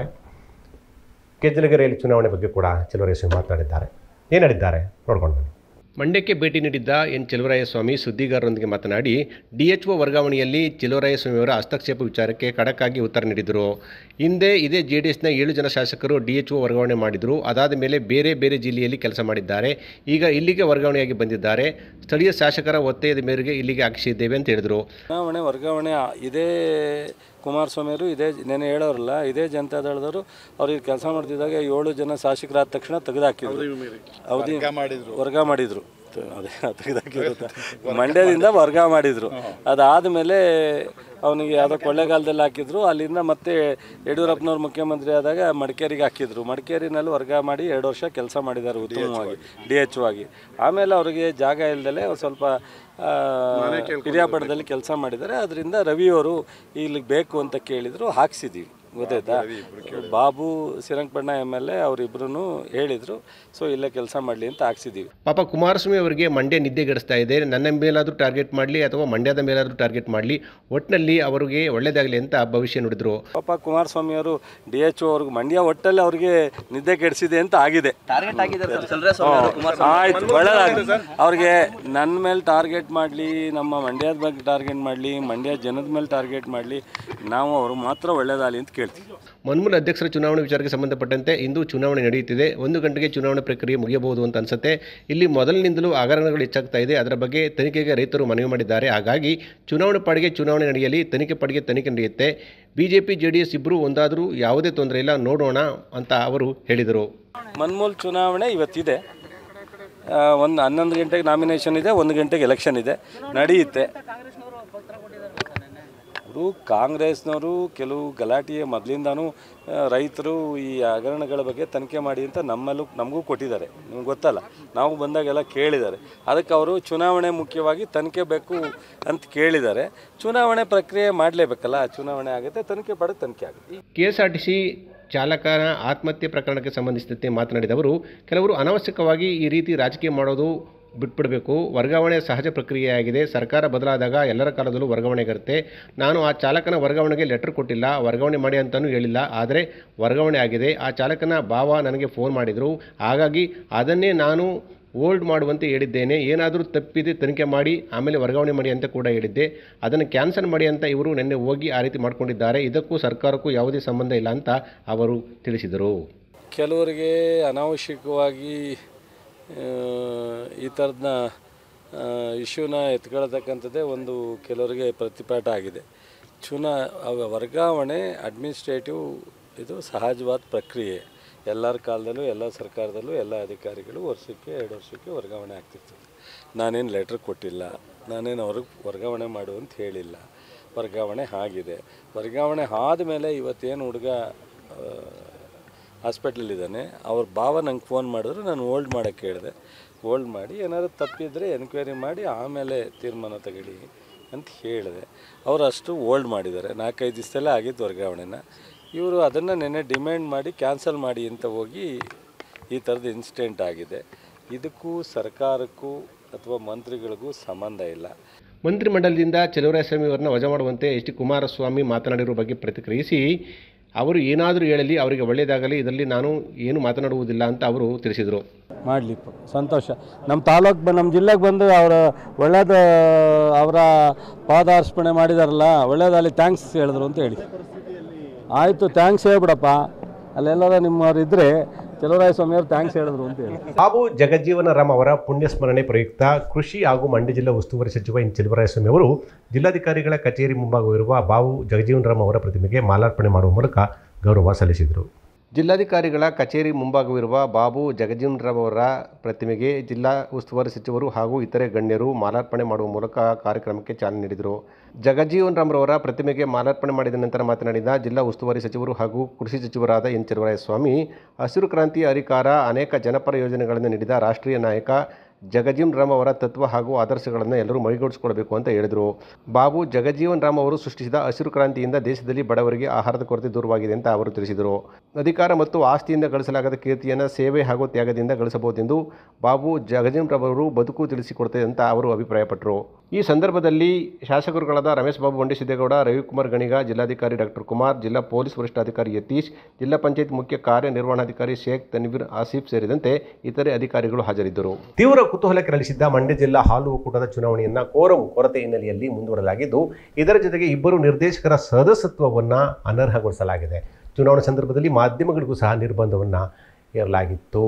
ಕೆಜ್ಜಲಗೆರೆಯಲ್ಲಿ ಚುನಾವಣೆ ಬಗ್ಗೆ ಕೂಡ ಸ್ವಾಮಿ ಮಾತನಾಡಿದ್ದಾರೆ ಏನು ಹೇಳಿದ್ದಾರೆ ನೋಡ್ಕೊಂಡು ಬನ್ನಿ ಮಂಡ್ಯಕ್ಕೆ ಭೇಟಿ ನೀಡಿದ್ದ ಎನ್ ಚೆಲುವರಾಯಸ್ವಾಮಿ ಸುದ್ದಿಗಾರರೊಂದಿಗೆ ಮಾತನಾಡಿ ಡಿಎಚ್ಒ ವರ್ಗಾವಣೆಯಲ್ಲಿ ಚೆಲುವರಾಯಸ್ವಾಮಿಯವರ ಹಸ್ತಕ್ಷೇಪ ವಿಚಾರಕ್ಕೆ ಖಡಕ್ಕಾಗಿ ಉತ್ತರ ನೀಡಿದರು ಹಿಂದೆ ಇದೇ ಜೆ ಡಿ ಎಸ್ನ ಏಳು ಜನ ಶಾಸಕರು ಡಿಎಚ್ಒ ವರ್ಗಾವಣೆ ಮಾಡಿದರು ಅದಾದ ಮೇಲೆ ಬೇರೆ ಬೇರೆ ಜಿಲ್ಲೆಯಲ್ಲಿ ಕೆಲಸ ಮಾಡಿದ್ದಾರೆ ಈಗ ಇಲ್ಲಿಗೆ ವರ್ಗಾವಣೆಯಾಗಿ ಬಂದಿದ್ದಾರೆ ಸ್ಥಳೀಯ ಶಾಸಕರ ಒತ್ತಾಯದ ಮೇರೆಗೆ ಇಲ್ಲಿಗೆ ಹಾಕಿಸಿದ್ದೇವೆ ಅಂತ ಹೇಳಿದರು ಚುನಾವಣೆ ವರ್ಗಾವಣೆ ಆ- ಇದೇ ಕುಮಾರಸ್ವಾಮಿಯವರು ಇದೇ ನೆನೆ ಹೇಳೋರಲ್ಲ ಇದೇ ಜನತಾದಳದವರು ಅವ್ರಿಗೆ ಕೆಲಸ ಮಾಡ್ತಿದ್ದಾಗ ಏಳು ಜನ ಶಾಸಕರಾದ ತಕ್ಷಣ ತೆಗೆದುಹಾಕಿದ್ರು ಅವಧಿ ವರ್ಗ ಮಾಡಿದ್ರು ತ- ಅದೇ ತೆಗೆದುಹಾಕಿದ್ರು ಮಂಡ್ಯದಿಂದ ವರ್ಗ ಮಾಡಿದ್ರು ಅದಾದಮೇಲೆ ಅವನಿಗೆ ಯಾವುದೋ ಕೊಳ್ಳೇಗಾಲದಲ್ಲಿ ಹಾಕಿದ್ರು ಅಲ್ಲಿಂದ ಮತ್ತೆ ಯಡಿಯೂರಪ್ಪನವ್ರು ಮುಖ್ಯಮಂತ್ರಿ ಆದಾಗ ಮಡಿಕೇರಿಗೆ ಹಾಕಿದ್ರು ಮಡಿಕೇರಿನಲ್ಲಿ ವರ್ಗ ಮಾಡಿ ಎರಡು ವರ್ಷ ಕೆಲಸ ಮಾಡಿದ್ದಾರೆ ಉತ್ತಮವಾಗಿ ಡಿ ಎಚ್ ಆಗಿ ಆಮೇಲೆ ಅವರಿಗೆ ಜಾಗ ಇಲ್ದಲೆ ಅವ್ರು ಸ್ವಲ್ಪ ಆ, ಹಿರಿಯಾಪಟ್ಟಣದಲ್ಲಿ ಕೆಲಸ ಮಾಡಿದ್ದಾರೆ ಅದರಿಂದ ರವಿಯವರು ಇಲ್ಲಿಗೆ ಬೇಕು ಅಂತ ಕೇಳಿದ್ರು ಹಾಕ್ಸಿದ್ದೀವಿ ಗೊತ್ತಾಯ್ತಾ ಬಾಬು ಶ್ರೀರಂಗಪಟ್ಟಣ ಎಮ್ ಎಲ್ ಎ ಅವರಿಬ್ಬರೂ ಹೇಳಿದರು ಸೊ ಇಲ್ಲೇ ಕೆಲಸ ಮಾಡಲಿ ಅಂತ ಹಾಕ್ಸಿದ್ದೀವಿ ಪಾಪ ಕುಮಾರಸ್ವಾಮಿ ಅವರಿಗೆ ಮಂಡ್ಯ ನಿದ್ದೆಗೆಡಿಸ್ತಾ ಇದೆ ನನ್ನ ಮೇಲಾದರೂ ಟಾರ್ಗೆಟ್ ಮಾಡಲಿ ಅಥವಾ ಮಂಡ್ಯದ ಮೇಲಾದರೂ ಟಾರ್ಗೆಟ್ ಮಾಡಲಿ ಒಟ್ಟಿನಲ್ಲಿ ಅವರಿಗೆ ಒಳ್ಳೆಯದಾಗಲಿ ಅಂತ ಭವಿಷ್ಯ ನುಡಿದ್ರು ಪಾಪ ಕುಮಾರಸ್ವಾಮಿ ಅವರು ಡಿ ಎಚ್ ಒ ಅವ್ರಿಗೆ ಮಂಡ್ಯ ಒಟ್ಟಲ್ಲಿ ಅವ್ರಿಗೆ ನಿದ್ದೆ ಕೆಡಿಸಿದೆ ಅಂತ ಆಗಿದೆ ಟಾರ್ಗೆಟ್ ಆಗಿದ್ದಾರೆ ಚಂದ್ರ ಸ್ವಾಮಿ ಅವರು ಕುಮಾರಸ್ವಾಮಿ ಆಯ್ತು ಒಳ್ಳೆದಾಗಲಿ ಅವ್ರಿಗೆ ನನ್ನ ಮೇಲೆ ಟಾರ್ಗೆಟ್ ಮಾಡಲಿ ನಮ್ಮ ಮಂಡ್ಯದ ಬಗ್ಗೆ ಟಾರ್ಗೆಟ್ ಮಾಡಲಿ ಮಂಡ್ಯ ಜನದ ಮೇಲೆ ಟಾರ್ಗೆಟ್ ಮಾಡಲಿ ನಾವು ಅವರು ಮಾತ್ರ ಒಳ್ಳೇದಾಗಲಿ ಅಂತ ಕೇಳ್ತೀವಿ ಮನ್ಮೂಲ ಅಧ್ಯಕ್ಷರ ಚುನಾವಣೆ ವಿಚಾರಕ್ಕೆ ಸಂಬಂಧಪಟ್ಟಂತೆ ಇಂದು ಚುನಾವಣೆ ನಡೆಯುತ್ತಿದೆ ಒಂದು ಗಂಟೆಗೆ ಚುನಾವಣೆ ಪ್ರಕ್ರಿಯೆ ಮುಗಿಯಬಹುದು ಅಂತ ಅನ್ಸುತ್ತೆ ಇಲ್ಲಿ ಮೊದಲಿನಿಂದಲೂ ಹಗರಣಗಳು ಹೆಚ್ಚಾಗ್ತಾ ಇದೆ ಅದರ ಬಗ್ಗೆ ತನಿಖೆಗೆ ರೈತರು ಮನವಿ ಮಾಡಿದ್ದಾರೆ ಹಾಗಾಗಿ ಚುನಾವಣೆ ಪಾಡಿಗೆ ಚುನಾವಣೆ ನಡೆಯಲಿ ತನಿಖೆ ಪಾಡಿಗೆ ತನಿಖೆ ನಡೆಯುತ್ತೆ ಬಿಜೆಪಿ ಜೆ ಡಿ ಎಸ್ ಇಬ್ಬರು ಒಂದಾದರೂ ಯಾವುದೇ ತೊಂದರೆ ಇಲ್ಲ ನೋಡೋಣ ಅಂತ ಅವರು ಹೇಳಿದರು ಮನ್ಮೂಲ್ ಚುನಾವಣೆ ಇವತ್ತಿದೆ ಆ, ಒಂದು ಹನ್ನೊಂದು ಗಂಟೆಗೆ ನಾಮಿನೇಷನ್ ಇದೆ ಒಂದು ಗಂಟೆಗೆ ಎಲೆಕ್ಷನ್ ಇದೆ ನಡೆಯುತ್ತೆ ಅವರು ಕಾಂಗ್ರೆಸ್ನವರು ಕೆಲವು ಗಲಾಟೆಯ ಮೊದಲಿಂದಾನು ರೈತರು ಈ ಹಗರಣಗಳ ಬಗ್ಗೆ ತನಿಖೆ ಮಾಡಿ ಅಂತ ನಮ್ಮಲ್ಲೂ ನಮಗೂ ಕೊಟ್ಟಿದ್ದಾರೆ ನಿಮ್ಗೆ ಗೊತ್ತಲ್ಲ ನಾವು ಬಂದಾಗೆಲ್ಲ ಕೇಳಿದ್ದಾರೆ ಅದಕ್ಕೆ ಅವರು ಚುನಾವಣೆ ಮುಖ್ಯವಾಗಿ ತನಿಖೆ ಬೇಕು ಅಂತ ಕೇಳಿದ್ದಾರೆ ಚುನಾವಣೆ ಪ್ರಕ್ರಿಯೆ ಮಾಡಲೇಬೇಕಲ್ಲ ಚುನಾವಣೆ ಆಗುತ್ತೆ ತನಿಖೆ ಪಡೆದು ತನಿಖೆ ಆಗುತ್ತೆ K S R T C ಚಾಲಕನ ಆತ್ಮಹತ್ಯೆ ಪ್ರಕರಣಕ್ಕೆ ಸಂಬಂಧಿಸಿದಂತೆ ಮಾತನಾಡಿದವರು ಕೆಲವರು ಅನಾವಶ್ಯಕವಾಗಿ ಈ ರೀತಿ ರಾಜಕೀಯ ಮಾಡೋದು ಬಿಟ್ಬಿಡಬೇಕು ವರ್ಗಾವಣೆ ಸಹಜ ಪ್ರಕ್ರಿಯೆಯಾಗಿದೆ ಸರ್ಕಾರ ಬದಲಾದಾಗ ಎಲ್ಲರ ಕಾಲದಲ್ಲೂ ವರ್ಗಾವಣೆಗಿರುತ್ತೆ ನಾನು ಆ ಚಾಲಕನ ವರ್ಗಾವಣೆಗೆ ಲೆಟರ್ ಕೊಟ್ಟಿಲ್ಲ ವರ್ಗಾವಣೆ ಮಾಡಿ ಅಂತಲೂ ಹೇಳಿಲ್ಲ ಆದರೆ ವರ್ಗಾವಣೆ ಆಗಿದೆ ಆ ಚಾಲಕನ ಭಾವ ನನಗೆ ಫೋನ್ ಮಾಡಿದರು ಹಾಗಾಗಿ ಅದನ್ನೇ ನಾನು ಹೋಲ್ಡ್ ಮಾಡುವಂತೆ ಹೇಳಿದ್ದೇನೆ ಏನಾದರೂ ತಪ್ಪಿದೆ ತನಿಖೆ ಮಾಡಿ ಆಮೇಲೆ ವರ್ಗಾವಣೆ ಮಾಡಿ ಅಂತ ಕೂಡ ಹೇಳಿದ್ದೆ ಅದನ್ನು ಕ್ಯಾನ್ಸಲ್ ಮಾಡಿ ಅಂತ ಇವರು ನಿನ್ನೆ ಹೋಗಿ ಆ ರೀತಿ ಮಾಡ್ಕೊಂಡಿದ್ದಾರೆ ಇದಕ್ಕೂ ಸರ್ಕಾರಕ್ಕೂ ಯಾವುದೇ ಸಂಬಂಧ ಇಲ್ಲ ಅಂತ ಅವರು ತಿಳಿಸಿದರು ಕೆಲವರಿಗೆ ಅನಾವಶ್ಯಕವಾಗಿ ಆ, ಈ ಥರದನ್ನ ಇಶ್ಯೂನ ಎತ್ಕೊಳ್ತಕ್ಕಂಥದ್ದೇ ಒಂದು ಕೆಲವರಿಗೆ ಪ್ರತಿಪಾಠ ಆಗಿದೆ ಚುನಾ ಅವ- ವರ್ಗಾವಣೆ ಅಡ್ಮಿನಿಸ್ಟ್ರೇಟಿವ್ ಇದು ಸಹಜವಾದ ಪ್ರಕ್ರಿಯೆ ಎಲ್ಲರ ಕಾಲದಲ್ಲೂ ಎಲ್ಲ ಸರ್ಕಾರದಲ್ಲೂ ಎಲ್ಲ ಅಧಿಕಾರಿಗಳು ವರ್ಷಕ್ಕೆ ಎರಡು ವರ್ಷಕ್ಕೆ ವರ್ಗಾವಣೆ ಆಗ್ತಿರ್ತದೆ ನಾನೇನು ಲೆಟ್ರ್ ಕೊಟ್ಟಿಲ್ಲ ನಾನೇನು ಅವ್ರಿಗೆ ವರ್ಗಾವಣೆ ಮಾಡು ಅಂತ ಹೇಳಿಲ್ಲ ವರ್ಗಾವಣೆ ಆಗಿದೆ ವರ್ಗಾವಣೆ ಆದಮೇಲೆ ಇವತ್ತೇನು ಹುಡುಗ ಹಾಸ್ಪಿಟ್ಲಲ್ಲಿದ್ದಾನೆ ಅವ್ರ ಭಾವ ನಂಗೆ ಫೋನ್ ಮಾಡಿದ್ರು ನಾನು ಹೋಲ್ಡ್ ಮಾಡೋಕ್ಕೆ ಹೇಳಿದೆ ಹೋಲ್ಡ್ ಮಾಡಿ ಏನಾದರೂ ತಪ್ಪಿದರೆ ಎನ್ಕ್ವೈರಿ ಮಾಡಿ ಆಮೇಲೆ ತೀರ್ಮಾನ ತಗೊಳ್ಳಿ ಅಂತ ಹೇಳಿದೆ ಅವರು ಅಷ್ಟು ಹೋಲ್ಡ್ ಮಾಡಿದ್ದಾರೆ ನಾಲ್ಕೈದು ದಿವಸದಲ್ಲೇ ಆಗಿದ್ದು ವರ್ಗಾವಣೆನ ಇವರು ಅದನ್ನು ನೆನ್ನೆ ಡಿಮ್ಯಾಂಡ್ ಮಾಡಿ ಕ್ಯಾನ್ಸಲ್ ಮಾಡಿ ಅಂತ ಹೋಗಿ ಈ ಥರದ ಇನ್ಸಿಡೆಂಟ್ ಆಗಿದೆ ಇದಕ್ಕೂ ಸರ್ಕಾರಕ್ಕೂ ಅಥವಾ ಮಂತ್ರಿಗಳಿಗೂ ಸಂಬಂಧ ಇಲ್ಲ ಮಂತ್ರಿಮಂಡಲದಿಂದ ಚಲುವರಾಯಸ್ವಾಮಿ ಅವರನ್ನ ವಜಾ ಮಾಡುವಂತೆ ಎಚ್ ಡಿ ಕುಮಾರಸ್ವಾಮಿ ಮಾತನಾಡಿರುವ ಬಗ್ಗೆ ಪ್ರತಿಕ್ರಿಯಿಸಿ ಅವರು ಏನಾದರೂ ಹೇಳಲಿ ಅವರಿಗೆ ಒಳ್ಳೆಯದಾಗಲಿ ಇದರಲ್ಲಿ ನಾನು ಏನು ಮಾತನಾಡುವುದಿಲ್ಲ ಅಂತ ಅವರು ತಿಳಿಸಿದರು ಮಾಡಲಿ ಸಂತೋಷ ನಮ್ಮ ತಾಲೂಕು ಬ ನಮ್ಮ ಜಿಲ್ಲೆಗೆ ಬಂದು ಅವರ ಒಳ್ಳೇದು ಅವರ ಪಾದಾರ್ಪಣೆ ಮಾಡಿದಾರಲ್ಲ ಒಳ್ಳೇದಲ್ಲಿ ಥ್ಯಾಂಕ್ಸ್ ಹೇಳಿದ್ರು ಅಂತ ಹೇಳಿ ಆಯಿತು ಥ್ಯಾಂಕ್ಸ್ ಹೇಳ್ಬಿಡಪ್ಪ ಅಲ್ಲೆಲ್ಲರ ನಿಮ್ಮವ್ರು ಇದ್ದರೆ ಚಲುವರಾಯ ಸ್ವಾಮಿಯವ್ರು ಥ್ಯಾಂಕ್ಸ್ ಹೇಳಿದ್ರು ಅಂತ ಹೇಳಿ ಬಾಬು ಜಗಜ್ಜೀವನ ರಾಮ್ ಅವರ ಪುಣ್ಯಸ್ಮರಣೆ ಪ್ರಯುಕ್ತ ಕೃಷಿ ಹಾಗೂ ಮಂಡ್ಯ ಜಿಲ್ಲಾ ಉಸ್ತುವಾರಿ ಸಚಿವ ಎನ್ ಚೆಲುವರಾಯಸ್ವಾಮಿ ಅವರು ಜಿಲ್ಲಾಧಿಕಾರಿಗಳ ಕಚೇರಿ ಮುಂಭಾಗವಿರುವ ಬಾಬು ಜಗಜೀವನ ರಾಮ್ ಅವರ ಪ್ರತಿಮೆಗೆ ಮಾಲಾರ್ಪಣೆ ಮಾಡುವ ಮೂಲಕ ಗೌರವ ಸಲ್ಲಿಸಿದರು ಜಿಲ್ಲಾಧಿಕಾರಿಗಳ ಕಚೇರಿ ಮುಂಭಾಗವಿರುವ ಬಾಬು ಜಗಜೀವನ್ ರಾವ್ ಅವರ ಪ್ರತಿಮೆಗೆ ಜಿಲ್ಲಾ ಉಸ್ತುವಾರಿ ಸಚಿವರು ಹಾಗೂ ಇತರೆ ಗಣ್ಯರು ಮಾಲಾರ್ಪಣೆ ಮಾಡುವ ಮೂಲಕ ಕಾರ್ಯಕ್ರಮಕ್ಕೆ ಚಾಲನೆ ನೀಡಿದರು ಜಗಜೀವನ್ ರಾಮ್ರವರ ಪ್ರತಿಮೆಗೆ ಮಾಲಾರ್ಪಣೆ ಮಾಡಿದ ನಂತರ ಮಾತನಾಡಿದ ಜಿಲ್ಲಾ ಉಸ್ತುವಾರಿ ಸಚಿವರು ಹಾಗೂ ಕೃಷಿ ಸಚಿವರಾದ ಎನ್ ಚೆಲುವರಾಯಸ್ವಾಮಿ ಹಸಿರು ಕ್ರಾಂತಿ ಅಧಿಕಾರ ಅನೇಕ ಜನಪರ ಯೋಜನೆಗಳನ್ನು ನೀಡಿದ ರಾಷ್ಟ್ರೀಯ ನಾಯಕ ಜಗಜೀವನ್ ರಾಮ್ ಅವರ ತತ್ವ ಹಾಗೂ ಆದರ್ಶಗಳನ್ನು ಎಲ್ಲರೂ ಮೈಗೂಡಿಸಿಕೊಳ್ಬೇಕು ಅಂತ ಹೇಳಿದರು ಬಾಬು ಜಗಜೀವನ್ ರಾಮ್ ಅವರು ಸೃಷ್ಟಿಸಿದ ಹಸಿರು ಕ್ರಾಂತಿಯಿಂದ ದೇಶದಲ್ಲಿ ಬಡವರಿಗೆ ಆಹಾರದ ಕೊರತೆ ದೂರವಾಗಿದೆ ಅಂತ ಅವರು ತಿಳಿಸಿದರು ಅಧಿಕಾರ ಮತ್ತು ಆಸ್ತಿಯಿಂದ ಗಳಿಸಲಾಗದ ಕೀರ್ತಿಯನ್ನು ಸೇವೆ ಹಾಗೂ ತ್ಯಾಗದಿಂದ ಗಳಿಸಬಹುದೆಂದು ಬಾಬು ಜಗಜೀವನ್ ರಾಮ್ ಅವರು ಬದುಕು ತಿಳಿಸಿಕೊಡುತ್ತದೆ ಅಂತ ಅವರು ಅಭಿಪ್ರಾಯಪಟ್ಟರು ಈ ಸಂದರ್ಭದಲ್ಲಿ ಶಾಸಕರುಗಳಾದ ರಮೇಶ್ ಬಾಬು ಬಂಡಿಸಿದ್ದೇಗೌಡ ರವಿಕುಮಾರ್ ಗಣಿಗ ಜಿಲ್ಲಾಧಿಕಾರಿ ಡಾಕ್ಟರ್ ಕುಮಾರ್ ಜಿಲ್ಲಾ ಪೊಲೀಸ್ ವರಿಷ್ಠಾಧಿಕಾರಿ ಯತೀಶ್ ಜಿಲ್ಲಾ ಪಂಚಾಯತ್ ಮುಖ್ಯ ಕಾರ್ಯನಿರ್ವಹಣಾಧಿಕಾರಿ ಶೇಖ್ ತನ್ವೀರ್ ಆಸಿಫ್ ಸೇರಿದಂತೆ ಇತರೆ ಅಧಿಕಾರಿಗಳು ಹಾಜರಿದ್ದರು ತೀವ್ರ ಕುತೂಹಲ ಕೆರಳಿಸಿದ್ದ ಮಂಡ್ಯ ಜಿಲ್ಲಾ ಹಾಲು ಒಕ್ಕೂಟದ ಚುನಾವಣೆಯನ್ನು ಕೋರಂ ಕೊರತೆ ಹಿನ್ನೆಲೆಯಲ್ಲಿ ಮುಂದೂಡಲಾಗಿದ್ದು ಇದರ ಜೊತೆಗೆ ಇಬ್ಬರು ನಿರ್ದೇಶಕರ ಸದಸ್ಯತ್ವವನ್ನು ಅನರ್ಹಗೊಳಿಸಲಾಗಿದೆ ಚುನಾವಣೆ ಸಂದರ್ಭದಲ್ಲಿ ಮಾಧ್ಯಮಗಳಿಗೂ ಸಹ ನಿರ್ಬಂಧವನ್ನು ಹೇರಲಾಗಿತ್ತು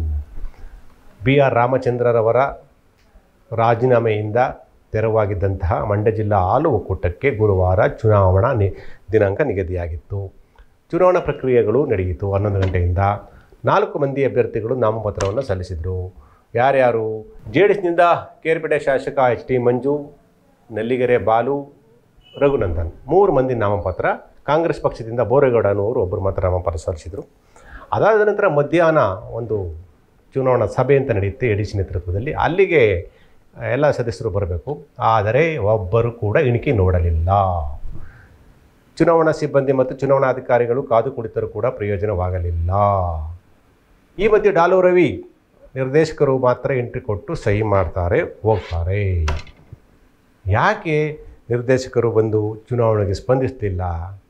ಬಿ ಆರ್ ರಾಮಚಂದ್ರರವರ ರಾಜೀನಾಮೆಯಿಂದ ತೆರವಾಗಿದ್ದಂತಹ ಮಂಡ್ಯ ಜಿಲ್ಲಾ ಹಾಲು ಒಕ್ಕೂಟಕ್ಕೆ ಗುರುವಾರ ಚುನಾವಣಾ ನಿ ದಿನಾಂಕ ನಿಗದಿಯಾಗಿತ್ತು ಚುನಾವಣಾ ಪ್ರಕ್ರಿಯೆಗಳು ನಡೆಯಿತು ಹನ್ನೊಂದು ಗಂಟೆಯಿಂದ ನಾಲ್ಕು ಮಂದಿ ಅಭ್ಯರ್ಥಿಗಳು ನಾಮಪತ್ರವನ್ನು ಸಲ್ಲಿಸಿದರು ಯಾರ್ಯಾರು ಜೆ ಡಿ ಎಸ್ನಿಂದ ಕೇರ್ಪೇಟೆ ಶಾಸಕ ಎಚ್ ಟಿ ಮಂಜು ನೆಲ್ಲಿಗೆರೆ ಬಾಲು ರಘುನಂದನ್ ಮೂರು ಮಂದಿ ನಾಮಪತ್ರ ಕಾಂಗ್ರೆಸ್ ಪಕ್ಷದಿಂದ ಬೋರೇಗೌಡ ಅನ್ನುವರು ಒಬ್ಬರು ಮಾತ್ರ ನಾಮಪತ್ರ ಸಲ್ಲಿಸಿದರು ಅದಾದ ನಂತರ ಮಧ್ಯಾಹ್ನ ಒಂದು ಚುನಾವಣಾ ಸಭೆ ಅಂತ ನಡೆಯುತ್ತೆ ಎ ಡಿ ಸಿ ನೇತೃತ್ವದಲ್ಲಿ ಅಲ್ಲಿಗೆ ಎಲ್ಲ ಸದಸ್ಯರು ಬರಬೇಕು ಆದರೆ ಒಬ್ಬರು ಕೂಡ ಇಣಿಕೆ ನೋಡಲಿಲ್ಲ ಚುನಾವಣಾ ಸಿಬ್ಬಂದಿ ಮತ್ತು ಚುನಾವಣಾಧಿಕಾರಿಗಳು ಕಾದು ಕುಳಿತರೂ ಕೂಡ ಪ್ರಯೋಜನವಾಗಲಿಲ್ಲ ಈ ಮಧ್ಯೆ ಡಾಲು ರವಿ ನಿರ್ದೇಶಕರು ಮಾತ್ರ ಎಂಟ್ರಿ ಕೊಟ್ಟು ಸಹಿ ಮಾಡ್ತಾರೆ ಹೋಗ್ತಾರೆ ಯಾಕೆ ನಿರ್ದೇಶಕರು ಬಂದು ಚುನಾವಣೆಗೆ ಸ್ಪಂದಿಸ್ತಿಲ್ಲ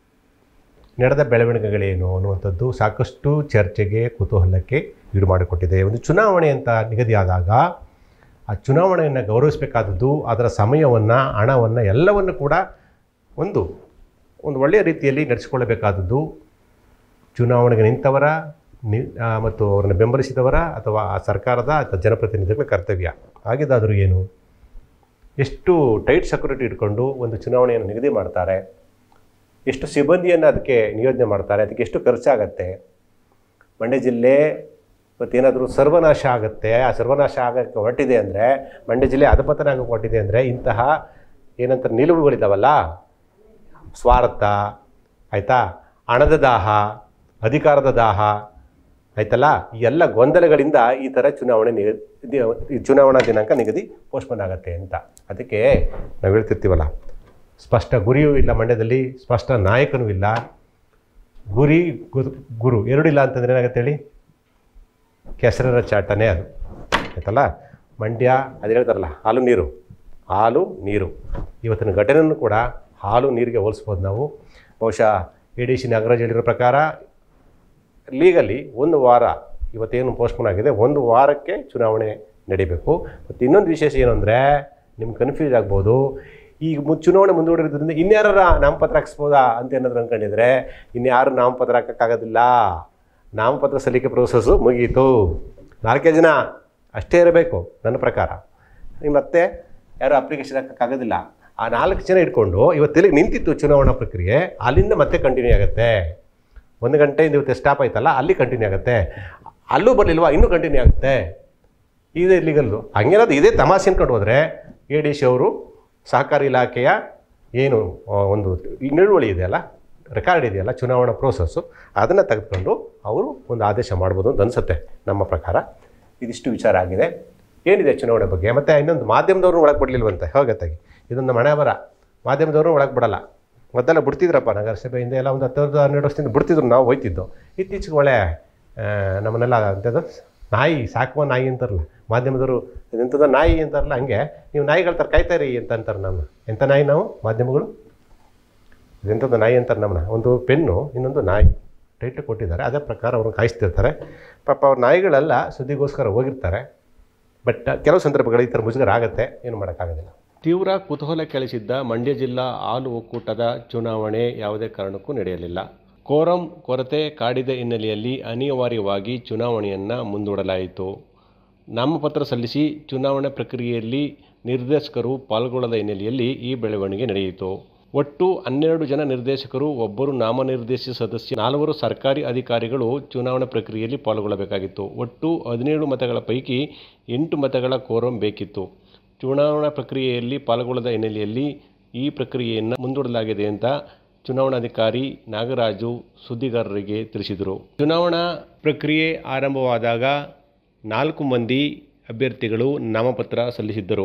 ನಡೆದ ಬೆಳವಣಿಗೆಗಳೇನು ಅನ್ನುವಂಥದ್ದು ಸಾಕಷ್ಟು ಚರ್ಚೆಗೆ ಕುತೂಹಲಕ್ಕೆ ಈಡು ಮಾಡಿಕೊಟ್ಟಿದೆ ಒಂದು ಚುನಾವಣೆ ಅಂತ ನಿಗದಿಯಾದಾಗ ಆ ಚುನಾವಣೆಯನ್ನು ಗೌರವಿಸಬೇಕಾದದ್ದು ಅದರ ಸಮಯವನ್ನು ಹಣವನ್ನು ಎಲ್ಲವನ್ನು ಕೂಡ ಒಂದು ಒಂದು ಒಳ್ಳೆಯ ರೀತಿಯಲ್ಲಿ ನಡೆಸಿಕೊಳ್ಳಬೇಕಾದದ್ದು ಚುನಾವಣೆಗೆ ನಿಂತವರ ನಿ ಆ, ಮತ್ತು ಅವರನ್ನು ಬೆಂಬಲಿಸಿದವರ ಅಥವಾ ಆ ಸರ್ಕಾರದ ಅಥವಾ ಜನಪ್ರತಿನಿಧಿಗಳ ಕರ್ತವ್ಯ ಆಗಿದ್ದಾದರೂ ಏನು ಎಷ್ಟು ಟೈಟ್ ಸೆಕ್ಯೂರಿಟಿ ಇಟ್ಕೊಂಡು ಒಂದು ಚುನಾವಣೆಯನ್ನು ನಿಗದಿ ಮಾಡ್ತಾರೆ ಎಷ್ಟು ಸಿಬ್ಬಂದಿಯನ್ನು ಅದಕ್ಕೆ ನಿಯೋಜನೆ ಮಾಡ್ತಾರೆ ಅದಕ್ಕೆ ಎಷ್ಟು ಖರ್ಚಾಗತ್ತೆ ಮಂಡ್ಯ ಜಿಲ್ಲೆ ಇವತ್ತೇನಾದರೂ ಸರ್ವನಾಶ ಆಗುತ್ತೆ ಆ ಸರ್ವನಾಶ ಆಗಕ್ಕೆ ಹೊರಟಿದೆ ಅಂದರೆ ಮಂಡ್ಯ ಜಿಲ್ಲೆ ಅಧಪತನ ಆಗಕ್ಕೆ ಹೊರಟಿದೆ ಅಂದರೆ ಇಂತಹ ಏನಂತಾರೆ ನಿಲುವುಗಳಿದ್ದಾವಲ್ಲ ಸ್ವಾರ್ಥ ಆಯಿತಾ ಹಣದ ದಾಹ ಅಧಿಕಾರದ ದಾಹ ಆಯ್ತಲ್ಲ ಈ ಎಲ್ಲ ಗೊಂದಲಗಳಿಂದ ಈ ಥರ ಚುನಾವಣೆ ನಿಗ ದಿ- ಈ ಚುನಾವಣಾ ದಿನಾಂಕ ನಿಗದಿ ಪೋಸ್ಟ್ಪೋನ್ ಆಗುತ್ತೆ ಅಂತ ಅದಕ್ಕೆ ನಾವು ಹೇಳ್ತಿರ್ತೀವಲ್ಲ ಸ್ಪಷ್ಟ ಗುರಿಯೂ ಇಲ್ಲ ಮಂಡ್ಯದಲ್ಲಿ ಸ್ಪಷ್ಟ ನಾಯಕನೂ ಇಲ್ಲ ಗುರಿ ಗುರು ಗುರು ಎರಡಿಲ್ಲ ಅಂತಂದ್ರೆ ಏನಾಗುತ್ತೆ ಹೇಳಿ ಕೆಸರರ ಚಾಟನೇ ಅದು ಆಯ್ತಲ್ಲ ಮಂಡ್ಯ ಅದು ಹೇಳ್ತಾರಲ್ಲ ಹಾಲು ನೀರು ಹಾಲು ನೀರು ಇವತ್ತಿನ ಘಟನೆಯನ್ನು ಕೂಡ ಹಾಲು ನೀರಿಗೆ ಹೋಲಿಸ್ಬೋದು ನಾವು ಬಹುಶಃ ಎ ಡಿ ಸಿ ನಾಗರಾಜ್ ಹೇಳಿರೋ ಪ್ರಕಾರ ಲೀಗಲಿ ಒಂದು ವಾರ ಇವತ್ತೇನು ಪೋಸ್ಟ್ಪೋನ್ ಆಗಿದೆ ಒಂದು ವಾರಕ್ಕೆ ಚುನಾವಣೆ ನಡಿಬೇಕು ಮತ್ತು ಇನ್ನೊಂದು ವಿಶೇಷ ಏನು ಅಂದರೆ ನಿಮ್ಗೆ ಕನ್ಫ್ಯೂಸ್ ಆಗ್ಬೋದು ಈಗ ಮು ಚುನಾವಣೆ ಮುಂದೂಡಿರೋದ್ರಿಂದ ಇನ್ಯಾರ ನಾಮಪತ್ರ ಹಾಕ್ಸ್ಬೋದಾ ಅಂತ ಏನಾದ್ರು ಅಂದ್ಕೊಂಡಿದ್ರೆ ಇನ್ಯಾರು ನಾಮಪತ್ರ ಹಾಕೋಕ್ಕಾಗೋದಿಲ್ಲ ನಾಮಪತ್ರ ಸಲ್ಲಿಕೆ ಪ್ರೋಸೆಸ್ಸು ಮುಗೀತು ನಾಲ್ಕೇ ಜನ ಅಷ್ಟೇ ಇರಬೇಕು ನನ್ನ ಪ್ರಕಾರ ನೀವು ಮತ್ತೆ ಯಾರು ಅಪ್ಲಿಕೇಶನ್ ಹಾಕೋಕ್ಕಾಗೋದಿಲ್ಲ ಆ ನಾಲ್ಕು ಜನ ಇಟ್ಕೊಂಡು ಇವತ್ತೆಲ್ಲಿಗೆ ನಿಂತಿತ್ತು ಚುನಾವಣಾ ಪ್ರಕ್ರಿಯೆ ಅಲ್ಲಿಂದ ಮತ್ತೆ ಕಂಟಿನ್ಯೂ ಆಗುತ್ತೆ ಒಂದು ಗಂಟೆಯಿಂದ ಇವತ್ತು ಸ್ಟಾಪ್ ಆಯ್ತಲ್ಲ ಅಲ್ಲಿ ಕಂಟಿನ್ಯೂ ಆಗುತ್ತೆ ಅಲ್ಲೂ ಬರಲಿಲ್ವಾ ಇನ್ನೂ ಕಂಟಿನ್ಯೂ ಆಗುತ್ತೆ ಇದೇ ಲೀಗಲ್ಲು ಹಂಗೇನಾದ್ರು ಇದೇ ತಮಾಷೆ ಅನ್ಕೊಂಡು ಹೋದರೆ ಎ ಡಿ ಸಿ ಅವರು ಸಹಕಾರಿ ಇಲಾಖೆಯ ಏನು ಆ, ಒಂದು ನಿಳುವಳಿ ಇದೆಯಲ್ಲ ರೆಕಾರ್ಡ್ ಇದೆಯಲ್ಲ ಚುನಾವಣಾ ಪ್ರೋಸೆಸ್ಸು ಅದನ್ನು ತೆಗೆದುಕೊಂಡು ಅವರು ಒಂದು ಆದೇಶ ಮಾಡ್ಬೋದು ಅಂತ ಅನಿಸುತ್ತೆ ನಮ್ಮ ಪ್ರಕಾರ ಇದಿಷ್ಟು ವಿಚಾರ ಆಗಿದೆ ಏನಿದೆ ಚುನಾವಣೆ ಬಗ್ಗೆ ಮತ್ತು ಇನ್ನೊಂದು ಮಾಧ್ಯಮದವ್ರನ್ನ ಒಳಗೆ ಬಿಡಲಿಲ್ವಂತೆ ಹೋಗತ್ತಾಗಿ ಇದೊಂದು ಮನೆ ಬರ ಮಾಧ್ಯಮದವ್ರನ್ನ ಒಳಗೆ ಬಿಡಲ್ಲ ಮೊದಲೆಲ್ಲ ಬಿಡ್ತಿದ್ರಪ್ಪ ನಗರಸಭೆಯಿಂದ ಎಲ್ಲ ಒಂದು ಹತ್ತು ಹನ್ನೆರಡು ವರ್ಷದಿಂದ ಬಿಡ್ತಿದ್ರು ನಾವು ಹೋಯ್ತಿದ್ದು ಇತ್ತೀಚೆಗೆ ಒಳ್ಳೆ ಆ, ನಮ್ಮನ್ನೆಲ್ಲ ಅಂಥದ್ದು ನಾಯಿ ಸಾಕುವ ನಾಯಿ ಅಂತಾರಲ್ಲ ಮಾಧ್ಯಮದವರು ಎಂಥದ್ದು ನಾಯಿ ಅಂತಾರಲ್ಲ ಹಂಗೆ ನೀವು ನಾಯಿಗಳ ಥರ ಕಾಯ್ತಾರಿ ಅಂತ ಅಂತಾರೆ ನಮ್ಮ ಎಂಥ ನಾಯಿ ನಾವು ಮಾಧ್ಯಮಗಳು ಇದೆಂಥದ್ದು ನಾಯಿ ಅಂತಾರೆ ನಮ್ಮನ್ನ ಒಂದು ಪೆನ್ನು ಇನ್ನೊಂದು ನಾಯಿ ಟೈಟ್ ಕೊಟ್ಟಿದ್ದಾರೆ ಅದೇ ಪ್ರಕಾರ ಅವ್ರನ್ನ ಕಾಯಿಸ್ತಿರ್ತಾರೆ ಪಾಪ ಅವ್ರ ನಾಯಿಗಳೆಲ್ಲ ಸುದ್ದಿಗೋಸ್ಕರ ಹೋಗಿರ್ತಾರೆ ಬಟ್ ಕೆಲವು ಸಂದರ್ಭಗಳು ಈ ಥರ ಮುಜುಗರ ಆಗುತ್ತೆ ಏನು ಮಾಡೋಕ್ಕಾಗೋದಿಲ್ಲ ತೀವ್ರ ಕುತೂಹಲ ಕೆಳಿಸಿದ್ದ ಮಂಡ್ಯ ಜಿಲ್ಲಾ ಹಾಲು ಒಕ್ಕೂಟದ ಚುನಾವಣೆ ಯಾವುದೇ ಕಾರಣಕ್ಕೂ ನಡೆಯಲಿಲ್ಲ ಕೋರಂ ಕೊರತೆ ಕಾಡಿದ ಹಿನ್ನೆಲೆಯಲ್ಲಿ ಅನಿವಾರ್ಯವಾಗಿ ಚುನಾವಣೆಯನ್ನು ಮುಂದೂಡಲಾಯಿತು ನಾಮಪತ್ರ ಸಲ್ಲಿಸಿ ಚುನಾವಣೆ ಪ್ರಕ್ರಿಯೆಯಲ್ಲಿ ನಿರ್ದೇಶಕರು ಪಾಲ್ಗೊಳ್ಳದ ಹಿನ್ನೆಲೆಯಲ್ಲಿ ಈ ಬೆಳವಣಿಗೆ ನಡೆಯಿತು ಒಟ್ಟು ಹನ್ನೆರಡು ಜನ ನಿರ್ದೇಶಕರು ಒಬ್ಬರು ನಾಮನಿರ್ದೇಶಿತ ಸದಸ್ಯ ನಾಲ್ವರು ಸರ್ಕಾರಿ ಅಧಿಕಾರಿಗಳು ಚುನಾವಣಾ ಪ್ರಕ್ರಿಯೆಯಲ್ಲಿ ಪಾಲ್ಗೊಳ್ಳಬೇಕಾಗಿತ್ತು ಒಟ್ಟು ಹದಿನೇಳು ಮತಗಳ ಪೈಕಿ ಎಂಟು ಮತಗಳ ಕೋರಂ ಬೇಕಿತ್ತು ಚುನಾವಣಾ ಪ್ರಕ್ರಿಯೆಯಲ್ಲಿ ಪಾಲ್ಗೊಳ್ಳದ ಹಿನ್ನೆಲೆಯಲ್ಲಿ ಈ ಪ್ರಕ್ರಿಯೆಯನ್ನು ಮುಂದೂಡಲಾಗಿದೆ ಅಂತ ಚುನಾವಣಾಧಿಕಾರಿ ನಾಗರಾಜು ಸುದ್ದಿಗಾರರಿಗೆ ತಿಳಿಸಿದರು ಚುನಾವಣಾ ಪ್ರಕ್ರಿಯೆ ಆರಂಭವಾದಾಗ ನಾಲ್ಕು ಮಂದಿ ಅಭ್ಯರ್ಥಿಗಳು ನಾಮಪತ್ರ ಸಲ್ಲಿಸಿದ್ದರು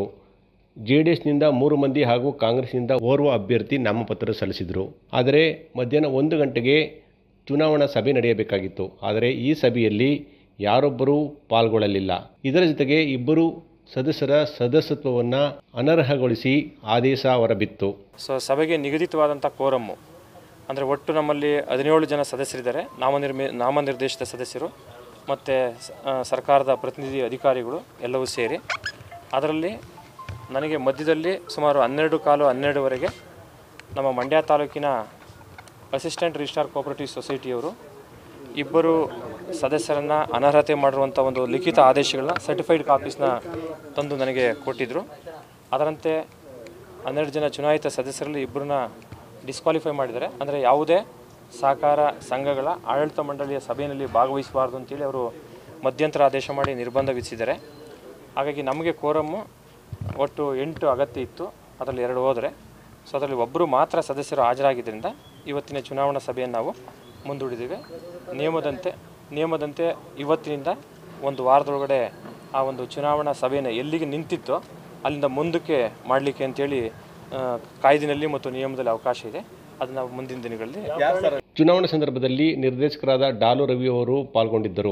ಜೆ ಡಿ ಎಸ್ನಿಂದ ಮೂರು ಮಂದಿ ಹಾಗೂ ಕಾಂಗ್ರೆಸ್ನಿಂದ ಓರ್ವ ಅಭ್ಯರ್ಥಿ ನಾಮಪತ್ರ ಸಲ್ಲಿಸಿದರು ಆದರೆ ಮಧ್ಯಾಹ್ನ ಒಂದು ಗಂಟೆಗೆ ಚುನಾವಣಾ ಸಭೆ ನಡೆಯಬೇಕಾಗಿತ್ತು ಆದರೆ ಈ ಸಭೆಯಲ್ಲಿ ಯಾರೊಬ್ಬರೂ ಪಾಲ್ಗೊಳ್ಳಲಿಲ್ಲ ಇದರ ಜೊತೆಗೆ ಇಬ್ಬರು ಸದಸ್ಯರ ಸದಸ್ಯತ್ವವನ್ನು ಅನರ್ಹಗೊಳಿಸಿ ಆದೇಶ ಹೊರಬಿತ್ತು ಸೊ ಸಭೆಗೆ ನಿಗದಿತವಾದಂಥ ಕೋರಮ್ಮು ಅಂದರೆ ಒಟ್ಟು ನಮ್ಮಲ್ಲಿ ಹದಿನೇಳು ಜನ ಸದಸ್ಯರಿದ್ದಾರೆ ನಾಮನಿರ್ಮಿ ನಾಮನಿರ್ದೇಶಿತ ಸದಸ್ಯರು ಮತ್ತು ಸರ್ಕಾರದ ಪ್ರತಿನಿಧಿ ಅಧಿಕಾರಿಗಳು ಎಲ್ಲವೂ ಸೇರಿ ಅದರಲ್ಲಿ ನನಗೆ ಮಧ್ಯದಲ್ಲಿ ಸುಮಾರು ಹನ್ನೆರಡು ಕಾಲು ಹನ್ನೆರಡುವರೆಗೆ ನಮ್ಮ ಮಂಡ್ಯ ತಾಲೂಕಿನ ಅಸಿಸ್ಟೆಂಟ್ ರಿಜಿಸ್ಟ್ರಾರ್ ಕೋಆಪರೇಟಿವ್ ಸೊಸೈಟಿಯವರು ಇಬ್ಬರು ಸದಸ್ಯರನ್ನು ಅನರ್ಹತೆ ಮಾಡಿರುವಂಥ ಒಂದು ಲಿಖಿತ ಆದೇಶಗಳನ್ನ ಸರ್ಟಿಫೈಡ್ ಕಾಪೀಸ್ನ ತಂದು ನನಗೆ ಕೊಟ್ಟಿದ್ದರು ಅದರಂತೆ ಹನ್ನೆರಡು ಜನ ಚುನಾಯಿತ ಸದಸ್ಯರಲ್ಲಿ ಇಬ್ಬರನ್ನ ಡಿಸ್ಕ್ವಾಲಿಫೈ ಮಾಡಿದ್ದಾರೆ ಅಂದರೆ ಯಾವುದೇ ಸಹಕಾರ ಸಂಘಗಳ ಆಡಳಿತ ಮಂಡಳಿಯ ಸಭೆಯಲ್ಲಿ ಭಾಗವಹಿಸಬಾರ್ದು ಅಂತೇಳಿ ಅವರು ಮಧ್ಯಂತರ ಆದೇಶ ಮಾಡಿ ನಿರ್ಬಂಧ ವಿಧಿಸಿದ್ದಾರೆ ಹಾಗಾಗಿ ನಮಗೆ ಕೋರಮ್ಮು ಒಟ್ಟು ಎಂಟು ಅಗತ್ಯ ಇತ್ತು ಅದರಲ್ಲಿ ಎರಡು ಹೋದರೆ ಸೊ ಅದರಲ್ಲಿ ಒಬ್ಬರು ಮಾತ್ರ ಸದಸ್ಯರು ಹಾಜರಾಗಿದ್ದರಿಂದ ಇವತ್ತಿನ ಚುನಾವಣಾ ಸಭೆಯನ್ನು ನಾವು ಮುಂದೂಡಿದ್ದೇವೆ ನಿಯಮದಂತೆ ನಿಯಮದಂತೆ ಇವತ್ತಿನಿಂದ ಒಂದು ವಾರದೊಳಗಡೆ ಆ ಒಂದು ಚುನಾವಣಾ ಸಭೆಯನ್ನು ಎಲ್ಲಿಗೆ ನಿಂತಿತ್ತೋ ಅಲ್ಲಿಂದ ಮುಂದಕ್ಕೆ ಮಾಡಲಿಕ್ಕೆ ಅಂತೇಳಿ ಆ, ಕಾಯ್ದಿನಲ್ಲಿ ಮತ್ತು ನಿಯಮದಲ್ಲಿ ಅವಕಾಶ ಇದೆ ಅದನ್ನು ಮುಂದಿನ ದಿನಗಳಲ್ಲಿ ಚುನಾವಣೆ ಸಂದರ್ಭದಲ್ಲಿ ನಿರ್ದೇಶಕರಾದ ಡಾಲು ರವಿ ಅವರು ಪಾಲ್ಗೊಂಡಿದ್ದರು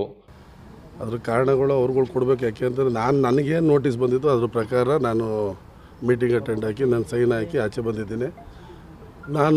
ಅದ್ರ ಕಾರಣಗಳು ಅವ್ರುಗಳು ಕೊಡಬೇಕು ಯಾಕೆ ಅಂತಂದರೆ ನಾನು ನನಗೇನು ನೋಟಿಸ್ ಬಂದಿತ್ತು ಅದ್ರ ಪ್ರಕಾರ ನಾನು ಮೀಟಿಂಗ್ ಅಟೆಂಡ್ ಹಾಕಿ ನಾನು ಸೈನ್ ಹಾಕಿ ಆಚೆ ಬಂದಿದ್ದೀನಿ ನಾನು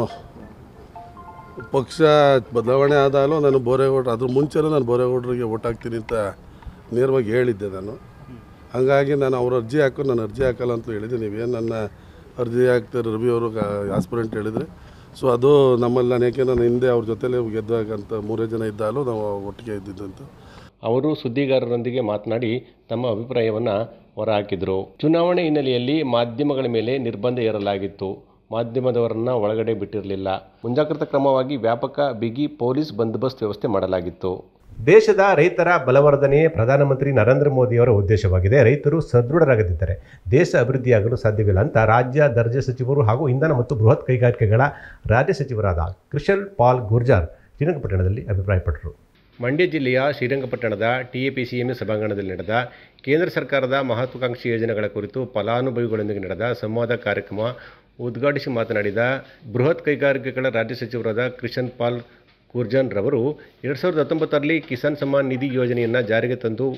ಪಕ್ಷ ಬದಲಾವಣೆ ಆದಾಗಲೂ ನಾನು ಬೋರೇಗೌಡ್ರು ಅದ್ರ ಮುಂಚೆನೂ ನಾನು ಬೋರೇಗೌಡರಿಗೆ ಓಟ್ ಹಾಕ್ತೀನಿ ಅಂತ ನೇರವಾಗಿ ಹೇಳಿದ್ದೆ ನಾನು ಹಾಗಾಗಿ ನಾನು ಅವ್ರ ಅರ್ಜಿ ಹಾಕು ನಾನು ಅರ್ಜಿ ಹಾಕಲ್ಲ ಅಂತ ಹೇಳಿದ್ದೆ ನೀವೇನು ನನ್ನ ಅರ್ಜಿ ಹಾಕ್ತಾರೆ ರವಿ ಅವರು ಆಸ್ಪಿರೆಂಟ್ ಹೇಳಿದರೆ ಸೊ ಅದು ನಮ್ಮಲ್ಲಿ ನಾನು ಯಾಕೆ ನಾನು ಹಿಂದೆ ಅವ್ರ ಜೊತೆಲೇ ಗೆದ್ದಾಗಂತ ಮೂರೇ ಜನ ಇದ್ದಾಗಲೂ ನಾವು ಒಟ್ಟಿಗೆ ಇದ್ದಿದ್ದಂತ ಅವರು ಸುದ್ದಿಗಾರರೊಂದಿಗೆ ಮಾತನಾಡಿ ತಮ್ಮ ಅಭಿಪ್ರಾಯವನ್ನು ಹೊರಹಾಕಿದರು ಚುನಾವಣೆ ಹಿನ್ನೆಲೆಯಲ್ಲಿ ಮಾಧ್ಯಮಗಳ ಮೇಲೆ ನಿರ್ಬಂಧ ಹೇರಲಾಗಿತ್ತು ಮಾಧ್ಯಮದವರನ್ನು ಒಳಗಡೆ ಬಿಟ್ಟಿರಲಿಲ್ಲ ಮುಂಜಾಗ್ರತಾ ಕ್ರಮವಾಗಿ ವ್ಯಾಪಕ ಬಿಗಿ ಪೊಲೀಸ್ ಬಂದೋಬಸ್ತ್ ವ್ಯವಸ್ಥೆ ಮಾಡಲಾಗಿತ್ತು ದೇಶದ ರೈತರ ಬಲವರ್ಧನೆಯೇ ಪ್ರಧಾನಮಂತ್ರಿ ನರೇಂದ್ರ ಮೋದಿಯವರ ಉದ್ದೇಶವಾಗಿದೆ ರೈತರು ಸದೃಢರಾಗದಿದ್ದರೆ ದೇಶ ಅಭಿವೃದ್ಧಿಯಾಗಲು ಸಾಧ್ಯವಿಲ್ಲ ಅಂತ ರಾಜ್ಯ ದರ್ಜೆ ಸಚಿವರು ಹಾಗೂ ಇಂಧನ ಮತ್ತು ಬೃಹತ್ ಕೈಗಾರಿಕೆಗಳ ರಾಜ್ಯ ಸಚಿವರಾದ ಕೃಷಲ್ ಪಾಲ್ ಗುರ್ಜಾರ್ ಶ್ರೀರಂಗಪಟ್ಟಣದಲ್ಲಿ ಅಭಿಪ್ರಾಯಪಟ್ಟರು ಮಂಡ್ಯ ಜಿಲ್ಲೆಯ ಶ್ರೀರಂಗಪಟ್ಟಣದ ಟಿಎಪಿಸಿಎಂಎ ಸಭಾಂಗಣದಲ್ಲಿ ನಡೆದ ಕೇಂದ್ರ ಸರ್ಕಾರದ ಮಹತ್ವಾಕಾಂಕ್ಷಿ ಯೋಜನೆಗಳ ಕುರಿತು ಫಲಾನುಭವಿಗಳೊಂದಿಗೆ ನಡೆದ ಸಂವಾದ ಕಾರ್ಯಕ್ರಮ ಉದ್ಘಾಟಿಸಿ ಮಾತನಾಡಿದ ಬೃಹತ್ ಕೈಗಾರಿಕೆಗಳ ರಾಜ್ಯ ಸಚಿವರಾದ ಕೃಷನ್ ಪಾಲ್ ಕುರ್ಜನ್ ರವರು ಎರಡು ಸಾವಿರದ ಹತ್ತೊಂಬತ್ತರಲ್ಲಿ ಕಿಸಾನ್ ಸಮ್ಮಾನ್ ನಿಧಿ ಯೋಜನೆಯನ್ನು ಜಾರಿಗೆ ತಂದು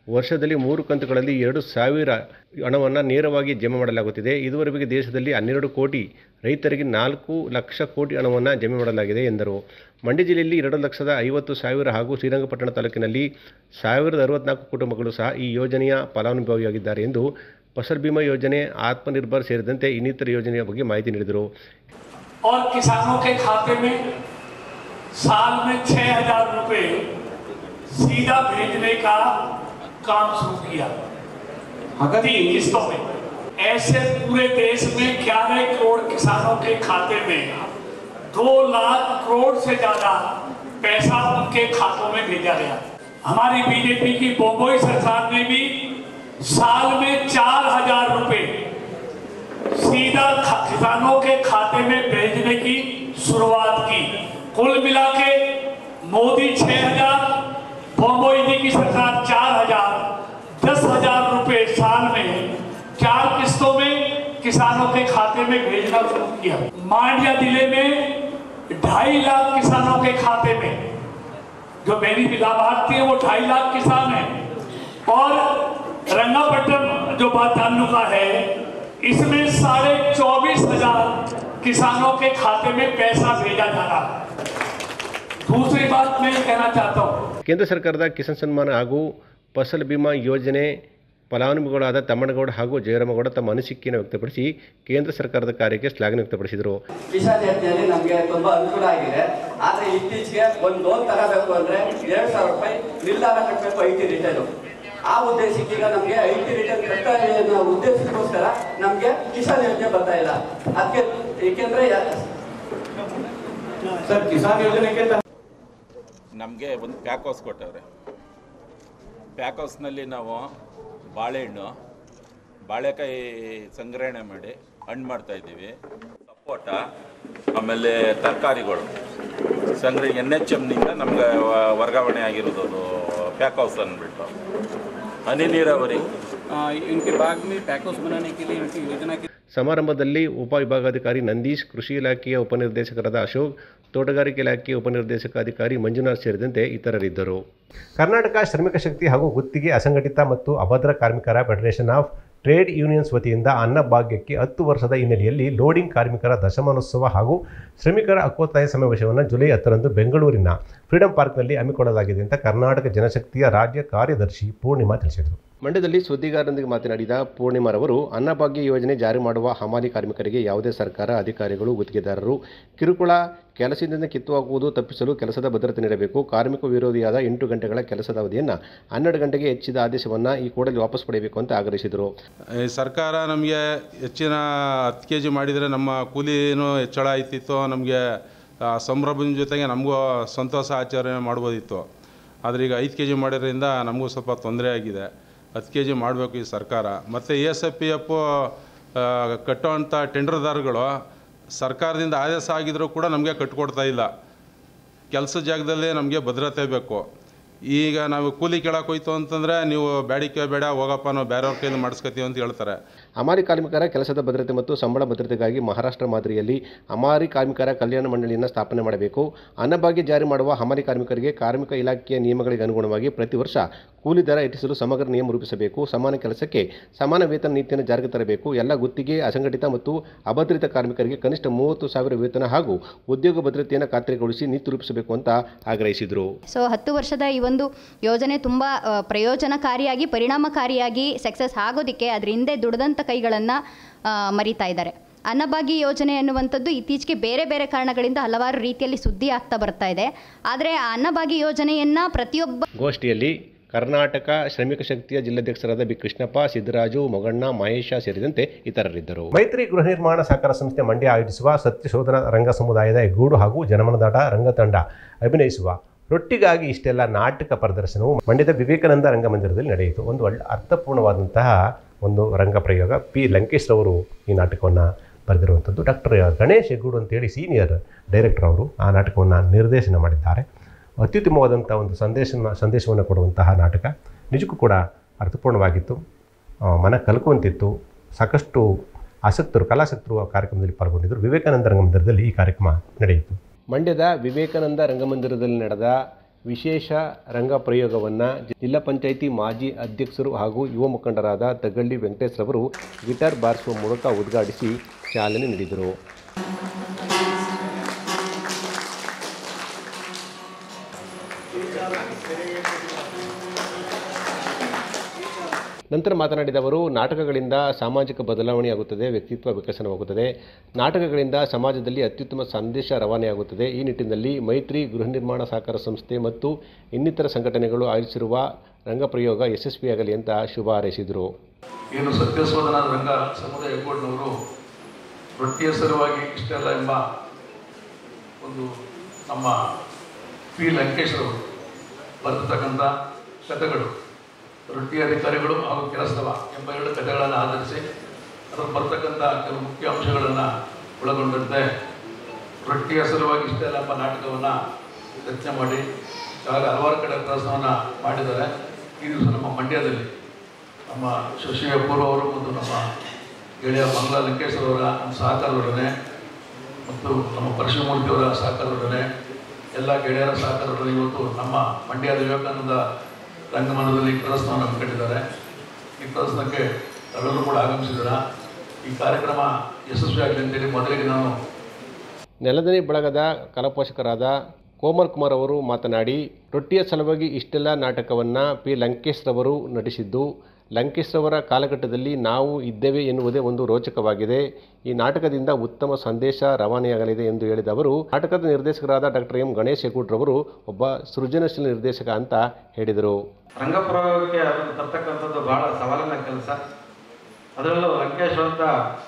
ವರ್ಷದಲ್ಲಿ ಮೂರು ಕಂತುಗಳಲ್ಲಿ ಎರಡು ಸಾವಿರ ಹಣವನ್ನು ನೇರವಾಗಿ ಜಮೆ ಮಾಡಲಾಗುತ್ತಿದೆ ಇದುವರೆಗೆ ದೇಶದಲ್ಲಿ ಹನ್ನೆರಡು ಕೋಟಿ ರೈತರಿಗೆ ನಾಲ್ಕು ಲಕ್ಷ ಕೋಟಿ ಹಣವನ್ನು ಜಮೆ ಮಾಡಲಾಗಿದೆ ಎಂದರು ಮಂಡ್ಯ ಜಿಲ್ಲೆಯಲ್ಲಿ ಎರಡು ಲಕ್ಷದ ಐವತ್ತು ಸಾವಿರ ಹಾಗೂ ಶ್ರೀರಂಗಪಟ್ಟಣ ತಾಲೂಕಿನಲ್ಲಿ ಸಾವಿರದ ಅರವತ್ನಾಲ್ಕು ಕುಟುಂಬಗಳು ಸಹ ಈ ಯೋಜನೆಯ ಫಲಾನುಭವಿಯಾಗಿದ್ದಾರೆ ಎಂದು ಫಸಲ್ ಬಿಮಾ ಯೋಜನೆ ಆತ್ಮನಿರ್ಭರ್ ಸೇರಿದಂತೆ ಇನ್ನಿತರ ಯೋಜನೆಯ ಬಗ್ಗೆ ಮಾಹಿತಿ ನೀಡಿದರು और किसानों के खाते में साल में छह हजार रुपए सीधा भेजने का काम शुरू किया तीन किस्तों में ऐसे पूरे देश में ग्यारह करोड़ किसानों के खाते में दो लाख करोड़ से ज्यादा पैसा उनके खातों में भेजा गया हमारी बीजेपी की बोम्बई सरकार ने भी साल में चार हजार रुपए सीधा खा- किसानों के खाते में भेजने की शुरुआत की कुल मिला के मोदी छह हजार बम्बई जी की सरकार चार हजार दस हजार रुपए साल में चार किस्तों में किसानों के खाते में भेजना शुरू किया मांडिया जिले में ढाई लाख किसानों के खाते में जो मेरी लाभार्थी है वो ढाई लाख किसान है और रंगापट्टनम जो बात तालुका है इसमें साढ़े चौबीस हजार किसानों के खाते में पैसा भेजा जा रहा है दूसरी बात मैं ये कहना चाहता हूँ ಕೇಂದ್ರ ಸರ್ಕಾರದ ಕಿಸಾನ್ ಸನ್ಮಾನ ಹಾಗೂ ಫಸಲ್ ಬಿಮಾ ಯೋಜನೆ ಫಲಾನುಭವಿಗಳಾದ ತಮ್ಮಣ್ಣಗೌಡ ಹಾಗೂ ಜಯರಾಮಗೌಡ ತಮ್ಮ ಅನಿಸಿಕೆಯನ್ನು ವ್ಯಕ್ತಪಡಿಸಿ ಕೇಂದ್ರ ಸರ್ಕಾರದ ಕಾರ್ಯಕ್ಕೆ ಶ್ಲಾಘನೆ ವ್ಯಕ್ತಪಡಿಸಿದರು ಕಿಸಾನ್ ಯೋಜನೆಯಲ್ಲಿ ನಮಗೆ ತುಂಬಾ ಅನುಕೂಲ ಆಗಿದೆ ಆದ್ರೆ ಇತ್ತೀಚೆಗೆ ಒಂದು ಲೋನ್ ತಗೋಬೇಕು ಅಂದ್ರೆ ಎರಡು ಸಾವಿರ ರೂಪಾಯಿ ನಿರ್ಧಾರ ಕಟ್ಟಬೇಕು ಐ ಟಿ ರಿಟರ್ನ್ ಆ ಉದ್ದೇಶಕ್ಕೆ ಈಗ ನಮಗೆ ಐ ಟಿ ರಿಟರ್ನ್ ಕಟ್ಟ ಉದ್ದೇಶಕ್ಕೋಸ್ಕರ ನಮಗೆ ಕಿಸಾನ್ ಯೋಜನೆ ಬರ್ತಾ ಇಲ್ಲ ಅದಕ್ಕೆ ಏಕೆಂದ್ರೆ ಸರ್ ಕಿಸಾನ್ ಯೋಜನೆಗೆ ನಮಗೆ ಒಂದು ಪ್ಯಾಕ್ ಹೌಸ್ ಕೊಟ್ಟವ್ರೆ ಪ್ಯಾಕ್ ಹೌಸ್ನಲ್ಲಿ ನಾವು ಬಾಳೆಹಣ್ಣು ಬಾಳೆಕಾಯಿ ಸಂಗ್ರಹಣೆ ಮಾಡಿ ಹಣ್ಣು ಮಾಡ್ತಾ ಇದ್ದೀವಿ ಸಪೋಟ ಆಮೇಲೆ ತರಕಾರಿಗಳು ಸಂಗ್ರಹ ಎನ್ ಎಚ್ ಎಮ್ನಿಂದ ನಮ್ಗೆ ವ- ವರ್ಗಾವಣೆ ಆಗಿರೋದು ಅದು ಪ್ಯಾಕ್ ಹೌಸ್ ಅಂದ್ಬಿಟ್ಟು ಹನಿ ನೀರಾವರಿ इनके बाग में पैकोस बनाने के लिए इनकी योजना की ಸಮಾರಂಭದಲ್ಲಿ ಉಪವಿಭಾಗಾಧಿಕಾರಿ ನಂದೀಶ್ ಕೃಷಿ ಇಲಾಖೆಯ ಉಪನಿರ್ದೇಶಕರಾದ ಅಶೋಕ್ ತೋಟಗಾರಿಕೆ ಇಲಾಖೆಯ ಉಪನಿರ್ದೇಶಕ ಅಧಿಕಾರಿ ಮಂಜುನಾಥ್ ಸೇರಿದಂತೆ ಇತರರಿದ್ದರು ಕರ್ನಾಟಕ ಶ್ರಮಿಕ ಶಕ್ತಿ ಹಾಗೂ ಗುತ್ತಿಗೆ ಅಸಂಘಟಿತ ಮತ್ತು ಅಭದ್ರ ಕಾರ್ಮಿಕರ ಫೆಡರೇಷನ್ ಆಫ್ ಟ್ರೇಡ್ ಯೂನಿಯನ್ಸ್ ವತಿಯಿಂದ ಅನ್ನಭಾಗ್ಯಕ್ಕೆ ಹತ್ತು ವರ್ಷದ ಹಿನ್ನೆಲೆಯಲ್ಲಿ ಲೋಡಿಂಗ್ ಕಾರ್ಮಿಕರ ದಶಮಾನೋತ್ಸವ ಹಾಗೂ ಶ್ರಮಿಕರ ಹಕ್ಕೊತ್ತಾಯ ಸಮಾವೇಶವನ್ನು ಜುಲೈ ಹತ್ತರಂದು ಬೆಂಗಳೂರಿನ ಫ್ರೀಡಂ ಪಾರ್ಕ್ನಲ್ಲಿ ಹಮ್ಮಿಕೊಳ್ಳಲಾಗಿದೆ ಅಂತ ಕರ್ನಾಟಕ ಜನಶಕ್ತಿಯ ರಾಜ್ಯ ಕಾರ್ಯದರ್ಶಿ ಪೂರ್ಣಿಮಾ ತಿಳಿಸಿದರು ಮಂಡ್ಯದಲ್ಲಿ ಸುದ್ದಿಗಾರರೊಂದಿಗೆ ಮಾತನಾಡಿದ ಪೂರ್ಣಿಮಾರವರು ಅನ್ನಭಾಗ್ಯ ಯೋಜನೆ ಜಾರಿ ಮಾಡುವ ಹಮಾಲಿ ಕಾರ್ಮಿಕರಿಗೆ ಯಾವುದೇ ಸರ್ಕಾರ ಅಧಿಕಾರಿಗಳು ಗುತ್ತಿಗೆದಾರರು ಕಿರುಕುಳ ಕೆಲಸದಿಂದ ಕಿತ್ತು ಹಾಕುವುದು ತಪ್ಪಿಸಲು ಕೆಲಸದ ಭದ್ರತೆ ನೀಡಬೇಕು ಕಾರ್ಮಿಕ ವಿರೋಧಿಯಾದ ಎಂಟು ಗಂಟೆಗಳ ಕೆಲಸದ ಅವಧಿಯನ್ನು ಹನ್ನೆರಡು ಗಂಟೆಗೆ ಹೆಚ್ಚಿದ ಆದೇಶವನ್ನು ಈ ಕೂಡಲೇ ವಾಪಸ್ ಪಡೆಯಬೇಕು ಅಂತ ಆಗ್ರಹಿಸಿದರು ಈ ಸರ್ಕಾರ ನಮಗೆ ಹೆಚ್ಚಿನ ಹತ್ತು ಕೆ ಜಿ ಮಾಡಿದರೆ ನಮ್ಮ ಕೂಲಿನೂ ಹೆಚ್ಚಳ ಆಯ್ತಿತ್ತು ನಮಗೆ ಆ ಸಂಭ್ರಮದ ಜೊತೆಗೆ ನಮಗೂ ಸಂತೋಷ ಆಚರಣೆ ಮಾಡ್ಬೋದಿತ್ತು ಆದರೆ ಈಗ ಐದು ಕೆ ಜಿ ಮಾಡಿದ್ರಿಂದ ನಮಗೂ ಸ್ವಲ್ಪ ತೊಂದರೆ ಆಗಿದೆ ಹತ್ತು ಕೆ ಜಿ ಮಾಡಬೇಕು ಈ ಸರ್ಕಾರ ಮತ್ತು A S F P F ಕಟ್ಟುವಂಥ ಟೆಂಡರ್ದಾರ್ಗಳು ಸರ್ಕಾರದಿಂದ ಆದೇಶ ಆಗಿದ್ರೂ ಕೂಡ ನಮಗೆ ಕಟ್ಕೊಡ್ತಾ ಇಲ್ಲ ಕೆಲಸ ಜಾಗದಲ್ಲೇ ನಮಗೆ ಭದ್ರತೆ ಬೇಕು ಈಗ ನಾವು ಕೂಲಿ ಕೇಳಕ್ಕೆ ಹೋಯ್ತು ಅಂತಂದರೆ ನೀವು ಬೇಡಿಕೆ ಬೇಡ ಹೋಗಪ್ಪ ನಾವು ಬೇರೆಯವ್ರ ಕೈಲಿ ಮಾಡಿಸ್ಕೊತೀವಿ ಅಂತ ಹೇಳ್ತಾರೆ ಅಮಾರಿ ಕಾರ್ಮಿಕರ ಕೆಲಸದ ಭದ್ರತೆ ಮತ್ತು ಸಂಬಳ ಭದ್ರತೆಗಾಗಿ ಮಹಾರಾಷ್ಟ್ರ ಮಾದರಿಯಲ್ಲಿ ಅಮಾರಿ ಕಾರ್ಮಿಕರ ಕಲ್ಯಾಣ ಮಂಡಳಿಯನ್ನು ಸ್ಥಾಪನೆ ಮಾಡಬೇಕು ಅನ್ನಭಾಗ್ಯ ಜಾರಿ ಮಾಡುವ ಹಮಾರಿ ಕಾರ್ಮಿಕರಿಗೆ ಕಾರ್ಮಿಕ ಇಲಾಖೆಯ ನಿಯಮಗಳಿಗೆ ಅನುಗುಣವಾಗಿ ಪ್ರತಿ ವರ್ಷ ಕೂಲಿ ದರ ಹೆಚ್ಚಿಸಲು ಸಮಗ್ರ ನಿಯಮ ರೂಪಿಸಬೇಕು ಸಮಾನ ಕೆಲಸಕ್ಕೆ ಸಮಾನ ವೇತನ ನೀತಿಯನ್ನು ಜಾರಿಗೆ ತರಬೇಕು ಎಲ್ಲ ಗುತ್ತಿಗೆ ಅಸಂಘಟಿತ ಮತ್ತು ಅಭದ್ರಿತ ಕಾರ್ಮಿಕರಿಗೆ ಕನಿಷ್ಠ ಮೂವತ್ತು ಸಾವಿರ ವೇತನ ಹಾಗೂ ಉದ್ಯೋಗ ಭದ್ರತೆಯನ್ನು ಖಾತ್ರಿಗೊಳಿಸಿ ನೀತಿ ರೂಪಿಸಬೇಕು ಅಂತ ಆಗ್ರಹಿಸಿದರು ಸೊ ಹತ್ತು ವರ್ಷದ ಈ ಒಂದು ಯೋಜನೆ ತುಂಬ ಆ, ಪ್ರಯೋಜನಕಾರಿಯಾಗಿ ಪರಿಣಾಮಕಾರಿಯಾಗಿ ಸಕ್ಸಸ್ ಆಗೋದಕ್ಕೆ ಅದ್ರ ಹಿಂದೆ ದುಡ್ದಂಥ ಕೈಗಳನ್ನು ಮರಿತಾ ಇದ್ದಾರೆ ಅನ್ನಭಾಗ್ಯ ಯೋಜನೆ ಅನ್ನುವಂಥದ್ದು ಇತ್ತೀಚೆಗೆ ಬೇರೆ ಬೇರೆ ಕಾರಣಗಳಿಂದ ಹಲವಾರು ರೀತಿಯಲ್ಲಿ ಸುದ್ದಿ ಆಗ್ತಾ ಬರ್ತಾ ಇದೆ ಆದರೆ ಆ ಅನ್ನಭಾಗ್ಯ ಯೋಜನೆಯನ್ನು ಪ್ರತಿಯೊಬ್ಬ ಗೋಷ್ಠಿಯಲ್ಲಿ ಕರ್ನಾಟಕ ಶ್ರಮಿಕ ಶಕ್ತಿಯ ಜಿಲ್ಲಾಧ್ಯಕ್ಷರಾದ ಬಿ ಕೃಷ್ಣಪ್ಪ ಸಿದ್ದರಾಜು ಮೊಗಣ್ಣ ಮಹೇಶ ಸೇರಿದಂತೆ ಇತರರಿದ್ದರು ಮೈತ್ರಿ ಗೃಹ ನಿರ್ಮಾಣ ಸಹಕಾರ ಸಂಸ್ಥೆ ಮಂಡ್ಯ ಆಯೋಜಿಸುವ ಸತ್ಯಶೋಧನ ರಂಗ ಸಮುದಾಯದ ಗೂಡು ಹಾಗೂ ಜನಮನದಾಟ ರಂಗತಂಡ ಅಭಿನಯಿಸುವ ರೊಟ್ಟಿಗಾಗಿ ಇಷ್ಟೆಲ್ಲ ನಾಟಕ ಪ್ರದರ್ಶನವು ಮಂಡ್ಯದ ವಿವೇಕಾನಂದ ರಂಗಮಂದಿರದಲ್ಲಿ ನಡೆಯಿತು ಒಂದು ಒಳ್ಳೆ ಅರ್ಥಪೂರ್ಣವಾದಂತಹ ಒಂದು ರಂಗ ಪ್ರಯೋಗ ಪಿ ಲಂಕೇಶ್ ಅವರು ಈ ನಾಟಕವನ್ನು ಬರೆದಿರುವಂಥದ್ದು ಡಾಕ್ಟರ್ ಗಣೇಶ್ ಹೆಗ್ಗೂಡು ಅಂತೇಳಿ ಸೀನಿಯರ್ ಡೈರೆಕ್ಟರ್ ಅವರು ಆ ನಾಟಕವನ್ನು ನಿರ್ದೇಶನ ಮಾಡಿದ್ದಾರೆ ಅತ್ಯುತ್ತಮವಾದಂಥ ಒಂದು ಸಂದೇಶನ ಸಂದೇಶವನ್ನು ಕೊಡುವಂತಹ ನಾಟಕ ನಿಜಕ್ಕೂ ಕೂಡ ಅರ್ಥಪೂರ್ಣವಾಗಿತ್ತು ಆ, ಮನ ಕಲ್ಕುವಂತಿತ್ತು ಸಾಕಷ್ಟು ಆಸಕ್ತರು ಕಲಾಸಕ್ತರು ಆ ಕಾರ್ಯಕ್ರಮದಲ್ಲಿ ಪಾಲ್ಗೊಂಡಿದ್ದರು ವಿವೇಕಾನಂದ ರಂಗಮಂದಿರದಲ್ಲಿ ಈ ಕಾರ್ಯಕ್ರಮ ನಡೆಯಿತು ಮಂಡ್ಯದ ವಿವೇಕಾನಂದ ರಂಗಮಂದಿರದಲ್ಲಿ ನಡೆದ ವಿಶೇಷ ರಂಗ ಪ್ರಯೋಗವನ್ನು ಜಿಲ್ಲಾ ಪಂಚಾಯಿತಿ ಮಾಜಿ ಅಧ್ಯಕ್ಷರು ಹಾಗೂ ಯುವ ಮುಖಂಡರಾದ ತಗಳ್ಳಿ ವೆಂಕಟೇಶ್ ರವರು ಗಿಟಾರ್ ಬಾರಿಸುವ ಮೂಲಕ ಉದ್ಘಾಟಿಸಿ ಚಾಲನೆ ನೀಡಿದರು ನಂತರ ಮಾತನಾಡಿದ ಅವರು ನಾಟಕಗಳಿಂದ ಸಾಮಾಜಿಕ ಬದಲಾವಣೆಯಾಗುತ್ತದೆ ವ್ಯಕ್ತಿತ್ವ ವಿಕಸನವಾಗುತ್ತದೆ ನಾಟಕಗಳಿಂದ ಸಮಾಜದಲ್ಲಿ ಅತ್ಯುತ್ತಮ ಸಂದೇಶ ರವಾನೆಯಾಗುತ್ತದೆ ಈ ನಿಟ್ಟಿನಲ್ಲಿ ಮೈತ್ರಿ ಗೃಹ ನಿರ್ಮಾಣ ಸಹಕಾರ ಸಂಸ್ಥೆ ಮತ್ತು ಇನ್ನಿತರ ಸಂಘಟನೆಗಳು ಆಯೋಜಿಸಿರುವ ರಂಗಪ್ರಯೋಗ ಯಶಸ್ವಿಯಾಗಲಿ ಅಂತ ಶುಭ ಹಾರೈಸಿದರು ಏನು ಸತ್ಯಶೋಧನಾ ರಂಗ ಸಮುದಾಯ ಒಗ್ಗೂಡಿನವರು ರೊಟ್ಟಿಯ ಸಲುವಾಗಿ ಇಷ್ಟೆಲ್ಲ ಎಂಬ ಒಂದು ನಮ್ಮ ಪಿ ಲಂಕೇಶ್ರವರು ಬರೆದಿರ್ತಕ್ಕಂಥ ಕಥೆಗಳು ರೊಟ್ಟಿ ಅಧಿಕಾರಿಗಳು ಹಾಗೂ ಕೆಲಸದವ ಎಂಬ ಎರಡು ಕಥೆಗಳನ್ನು ಆಧರಿಸಿ ಅದರಲ್ಲಿ ಬರ್ತಕ್ಕಂಥ ಕೆಲವು ಮುಖ್ಯ ಅಂಶಗಳನ್ನು ಒಳಗೊಂಡಂತೆ ರೊಟ್ಟಿಯ ಸಲುವಾಗಿ ಇಷ್ಟೆಲ್ಲ ಎಂಬ ನಾಟಕವನ್ನು ರಚನೆ ಮಾಡಿ ಈಗಾಗಲೇ ಹಲವಾರು ಕಡೆ ಪ್ರದರ್ಶನವನ್ನು ಮಾಡಿದ್ದಾರೆ ಈ ದಿವಸ ನಮ್ಮ ಮಂಡ್ಯದಲ್ಲಿ ನಮ್ಮ ಶಶಿ ಅಪೂರ್ವ ಅವರು ಮತ್ತು ನಮ್ಮ ಗೆಳೆಯ ಮಂಗಲ ಲಂಕೇಶ್ವರ ಅವರ ಸಹಕಾರದೊಡನೆ ಮತ್ತು ನಮ್ಮ ಪರಶುಮೂರ್ತಿಯವರ ಸಹಕಾರದೊಡನೆ ಎಲ್ಲ ಗೆಳೆಯರ ಸಹಕಾರದೊಡನೆ ಇವತ್ತು ನಮ್ಮ ಮಂಡ್ಯದ ವಿವೇಕಾನಂದ ರಂಗಮಂದಿರದಲ್ಲಿ ಪ್ರದರ್ಶನವನ್ನು ಹಮ್ಮಿಕೊಂಡಿದ್ದಾರೆ ಈ ಪ್ರದರ್ಶನಕ್ಕೆ ತಾವೆಲ್ಲರೂ ಕೂಡ ಆಗಮಿಸಿದ್ದೀರಾ ಈ ಕಾರ್ಯಕ್ರಮ ಯಶಸ್ವಿಯಾಗಲಿ ಅಂತೇಳಿ ಮೊದಲಿಗೆ ನಾನು ನೆಲದನಿ ಬಳಗದ ಕಲಾಪೋಷಕರಾದ ಕೋಮಲ್ ಕುಮಾರ್ ಅವರು ಮಾತನಾಡಿ ರೊಟ್ಟಿಯ ಸಲುವಾಗಿ ಇಷ್ಟೆಲ್ಲ ನಾಟಕವನ್ನು ಪಿ ಲಂಕೇಶ್ ರವರು ನಟಿಸಿದ್ದು ಲಂಕೇಶ್ ರವರ ಕಾಲಘಟ್ಟದಲ್ಲಿ ನಾವು ಇದ್ದೇವೆ ಎನ್ನುವುದೇ ಒಂದು ರೋಚಕವಾಗಿದೆ ಈ ನಾಟಕದಿಂದ ಉತ್ತಮ ಸಂದೇಶ ರವಾನೆಯಾಗಲಿದೆ ಎಂದು ಹೇಳಿದ ಅವರು ನಾಟಕದ ನಿರ್ದೇಶಕರಾದ ಡಾಕ್ಟರ್ ಎಂ ಗಣೇಶ್ ಹೆಗೂಡ್ರವರು ಒಬ್ಬ ಸೃಜನಶೀಲ ನಿರ್ದೇಶಕ ಅಂತ ಹೇಳಿದರು ರಂಗಪ್ರಯೋಗಕ್ಕೆ ಅದನ್ನು ತರ್ತಕ್ಕಂಥದ್ದು ಬಹಳ ಸವಾಲಿನ ಕೆಲಸ ಅದರಲ್ಲೂ ಲಂಕೇಶ್ವರ ಅಂತ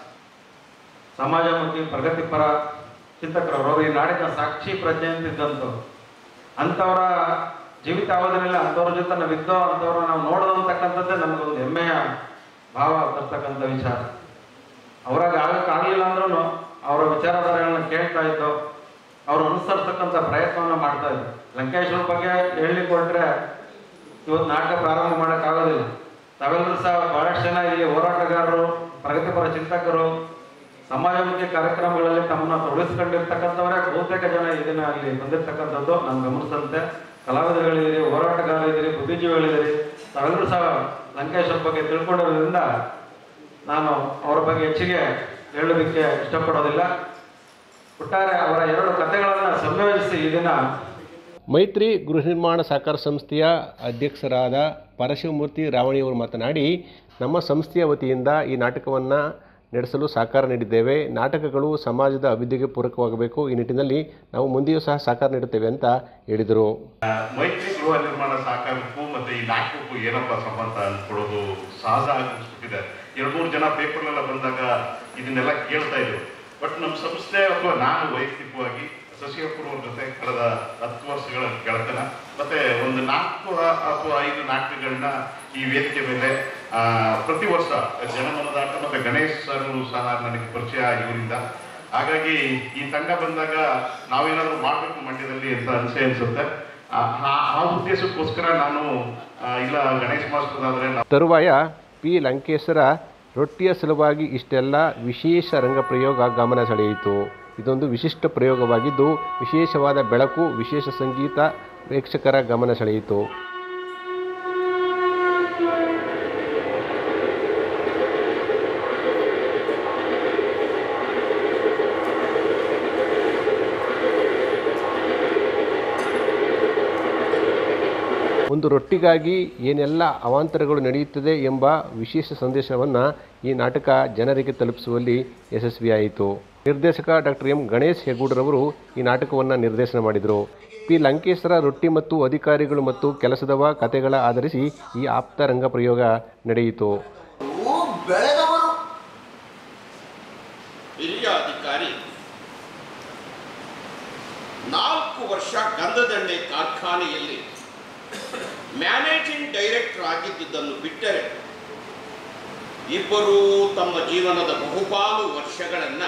ಸಮಾಜಮುಖಿ ಪ್ರಗತಿಪರ ಚಿಂತಕರವರು ಅವರು ಈ ನಾಡಿನ ಸಾಕ್ಷಿ ಪ್ರಜ್ಞೆ ಅಂತಿದ್ದಂಥವ್ರು ಅಂಥವರ ಜೀವಿತಾವಧಿನಲ್ಲಿ ಅಂಥವ್ರ ಜೊತೆ ನಾವಿದ್ದೋ ಅಂಥವ್ರ ನಾವು ನೋಡೋದು ಅಂತಕ್ಕಂಥದ್ದೇ ನಮಗೊಂದು ಹೆಮ್ಮೆಯ ಭಾವ ತರ್ತಕ್ಕಂಥ ವಿಚಾರ ಅವ್ರಾಗ ಆಗಕ್ಕಾಗಲಿಲ್ಲ ಅಂದ್ರೂ ಅವರ ವಿಚಾರಧಾರೆಗಳನ್ನ ಕೇಳ್ತಾ ಇದ್ದೋ ಅವರು ಅನುಸರಿಸ್ತಕ್ಕಂಥ ಪ್ರಯತ್ನವನ್ನು ಮಾಡ್ತಾ ಇದ್ರು ಲಂಕೇಶ್ವರ ಬಗ್ಗೆ ಹೇಳಲಿಕ್ಕೆ ಹೊರಟ್ರೆ ಇವತ್ತು ನಾಟಕ ಪ್ರಾರಂಭ ಮಾಡೋಕ್ಕಾಗೋದಿಲ್ಲ ತಾವೆಲ್ಲರೂ ಸಹ ಬಹಳಷ್ಟು ಜನ ಇಲ್ಲಿ ಹೋರಾಟಗಾರರು ಪ್ರಗತಿಪರ ಚಿಂತಕರು ಸಮಾಜಮುಖಿ ಕಾರ್ಯಕ್ರಮಗಳಲ್ಲಿ ತಮ್ಮನ್ನ ತೊಡಗಿಸ್ಕೊಂಡಿರ್ತಕ್ಕಂಥವರೇ ಬಹುತೇಕ ಜನ ಇದನ್ನ ಅಲ್ಲಿ ಬಂದಿರ್ತಕ್ಕಂಥದ್ದು ನಾನು ಗಮನಿಸಿದಂತೆ ಕಲಾವಿದರುಗಳಿದ್ದೀರಿ ಹೋರಾಟಗಾರರಿದ್ದೀರಿ ಬುದ್ಧಿಜೀವಿಗಳಿದ್ದೀರಿ ತಾವೆಲ್ಲರೂ ಸಹ ಲಂಕೇಶ್ವರ ಬಗ್ಗೆ ತಿಳ್ಕೊಂಡಿರೋದ್ರಿಂದ ನಾನು ಅವರ ಬಗ್ಗೆ ಹೆಚ್ಚಿಗೆ ಹೇಳೋದಕ್ಕೆ ಇಷ್ಟಪಡೋದಿಲ್ಲ ಒಟ್ಟಾರೆ ಅವರ ಎರಡು ಕಥೆಗಳನ್ನು ಸಂಯೋಜಿಸಿ ಈ ದಿನ ಮೈತ್ರಿ ಗೃಹ ನಿರ್ಮಾಣ ಸಹಕಾರ ಸಂಸ್ಥೆಯ ಅಧ್ಯಕ್ಷರಾದ ಪರಶಿವಮೂರ್ತಿ ರಾವಣಿಯವರು ಮಾತನಾಡಿ ನಮ್ಮ ಸಂಸ್ಥೆಯ ವತಿಯಿಂದ ಈ ನಾಟಕವನ್ನು ನಡೆಸಲು ಸಹಕಾರ ನೀಡಿದ್ದೇವೆ ನಾಟಕಗಳು ಸಮಾಜದ ಅಭಿವೃದ್ಧಿಗೆ ಪೂರಕವಾಗಬೇಕು ಈ ನಿಟ್ಟಿನಲ್ಲಿ ನಾವು ಮುಂದೆಯೂ ಸಹ ಸಹಕಾರ ನೀಡುತ್ತೇವೆ ಅಂತ ಹೇಳಿದರು ಮೈತ್ರಿ ಗೃಹ ನಿರ್ಮಾಣ ಸಹಕಾರಕ್ಕೂ ಮತ್ತೆ ಈ ನಾಟಕಕ್ಕೂ ಏನಪ್ಪ ಸಂಬಂಧ ಅಂದ್ಕೊಳ್ಳೋದು ಸಹಜ ಆಗಿಬಿಟ್ಟಿದೆ ಎರಡು ಮೂರು ಜನ ಪೇಪರ್ನೆಲ್ಲ ಬಂದಾಗ ಇದನ್ನೆಲ್ಲ ಕೇಳ್ತಾ ಇದ್ರು ಬಟ್ ನಮ್ಮ ಸಂಸ್ಥೆ ಅಥವಾ ನಾನು ವೈಯಕ್ತಿಕವಾಗಿ ಶಶಿಕಪುರ ಅವ್ರ ಜೊತೆ ಕಳೆದ ಹತ್ತು ವರ್ಷಗಳ ಗೆಳತನ ಮತ್ತೆ ಒಂದು ನಾಲ್ಕು ಅಥವಾ ಐದು ನಾಟಕಗಳನ್ನ ಈ ವೇದಿಕೆ ಮೇಲೆ ಆ, ಪ್ರತಿ ವರ್ಷ ಜನಮನದಾಟ ಮತ್ತೆ ಗಣೇಶ್ ಸರ್ ಸಹ ನನಗೆ ಪರಿಚಯ ಇವರಿಂದ ಹಾಗಾಗಿ ಈ ತಂಡ ಬಂದಾಗ ನಾವೇನಾದ್ರೂ ಮಾಡಬೇಕು ಮಂಡ್ಯದಲ್ಲಿ ಅಂತ ಅನ್ಸೆ ಅನ್ಸುತ್ತೆ ಆ ಆ- ಆ ಉದ್ದೇಶಕ್ಕೋಸ್ಕರ ನಾನು ಆ, ಇಲ್ಲ ಗಣೇಶ್ ಮಾಸ್ಟರ್ ಆದ್ರೆ ನಾವು ತರುವಾಯ ಪಿ ಲಂಕೇಶರ ರೊಟ್ಟಿಯ ಸಲುವಾಗಿ ಇಷ್ಟೆಲ್ಲ ವಿಶೇಷ ರಂಗಪ್ರಯೋಗ ಗಮನ ಸೆಳೆಯಿತು ಇದೊಂದು ವಿಶಿಷ್ಟ ಪ್ರಯೋಗವಾಗಿದ್ದು ವಿಶೇಷವಾದ ಬೆಳಕು ವಿಶೇಷ ಸಂಗೀತ ಪ್ರೇಕ್ಷಕರ ಗಮನ ಸೆಳೆಯಿತು ಒಂದು ರೊಟ್ಟಿಗಾಗಿ ಏನೆಲ್ಲ ಅವಾಂತರಗಳು ನಡೆಯುತ್ತದೆ ಎಂಬ ವಿಶೇಷ ಸಂದೇಶವನ್ನು ಈ ನಾಟಕ ಜನರಿಗೆ ತಲುಪಿಸುವಲ್ಲಿ ಯಶಸ್ವಿಯಾಯಿತು ನಿರ್ದೇಶಕ ಡಾಕ್ಟರ್ ಎಂ ಗಣೇಶ್ ಹೆಗೂಡ್ರವರು ಈ ನಾಟಕವನ್ನು ನಿರ್ದೇಶನ ಮಾಡಿದರು ಪಿ ಲಂಕೇಶ್ವರ ರೊಟ್ಟಿ ಮತ್ತು ಅಧಿಕಾರಿಗಳು ಮತ್ತು ಕೆಲಸದವ ಕಥೆಗಳ ಆಧರಿಸಿ ಈ ಆಪ್ತ ರಂಗ ಪ್ರಯೋಗ ನಡೆಯಿತು ಬೆಳೆದವರು ಹಿರಿಯ ಅಧಿಕಾರಿ ನಾಲ್ಕು ವರ್ಷ ಗಂಧದೆಣ್ಣೆ ಕಾರ್ಖಾನೆಯಲ್ಲಿ ಮ್ಯಾನೇಜಿಂಗ್ ಡೈರೆಕ್ಟರ್ ಆಗಿದ್ದುದನ್ನು ಬಿಟ್ಟರೆ ಇಬ್ಬರೂ ತಮ್ಮ ಜೀವನದ ಬಹುಪಾಲು ವರ್ಷಗಳನ್ನ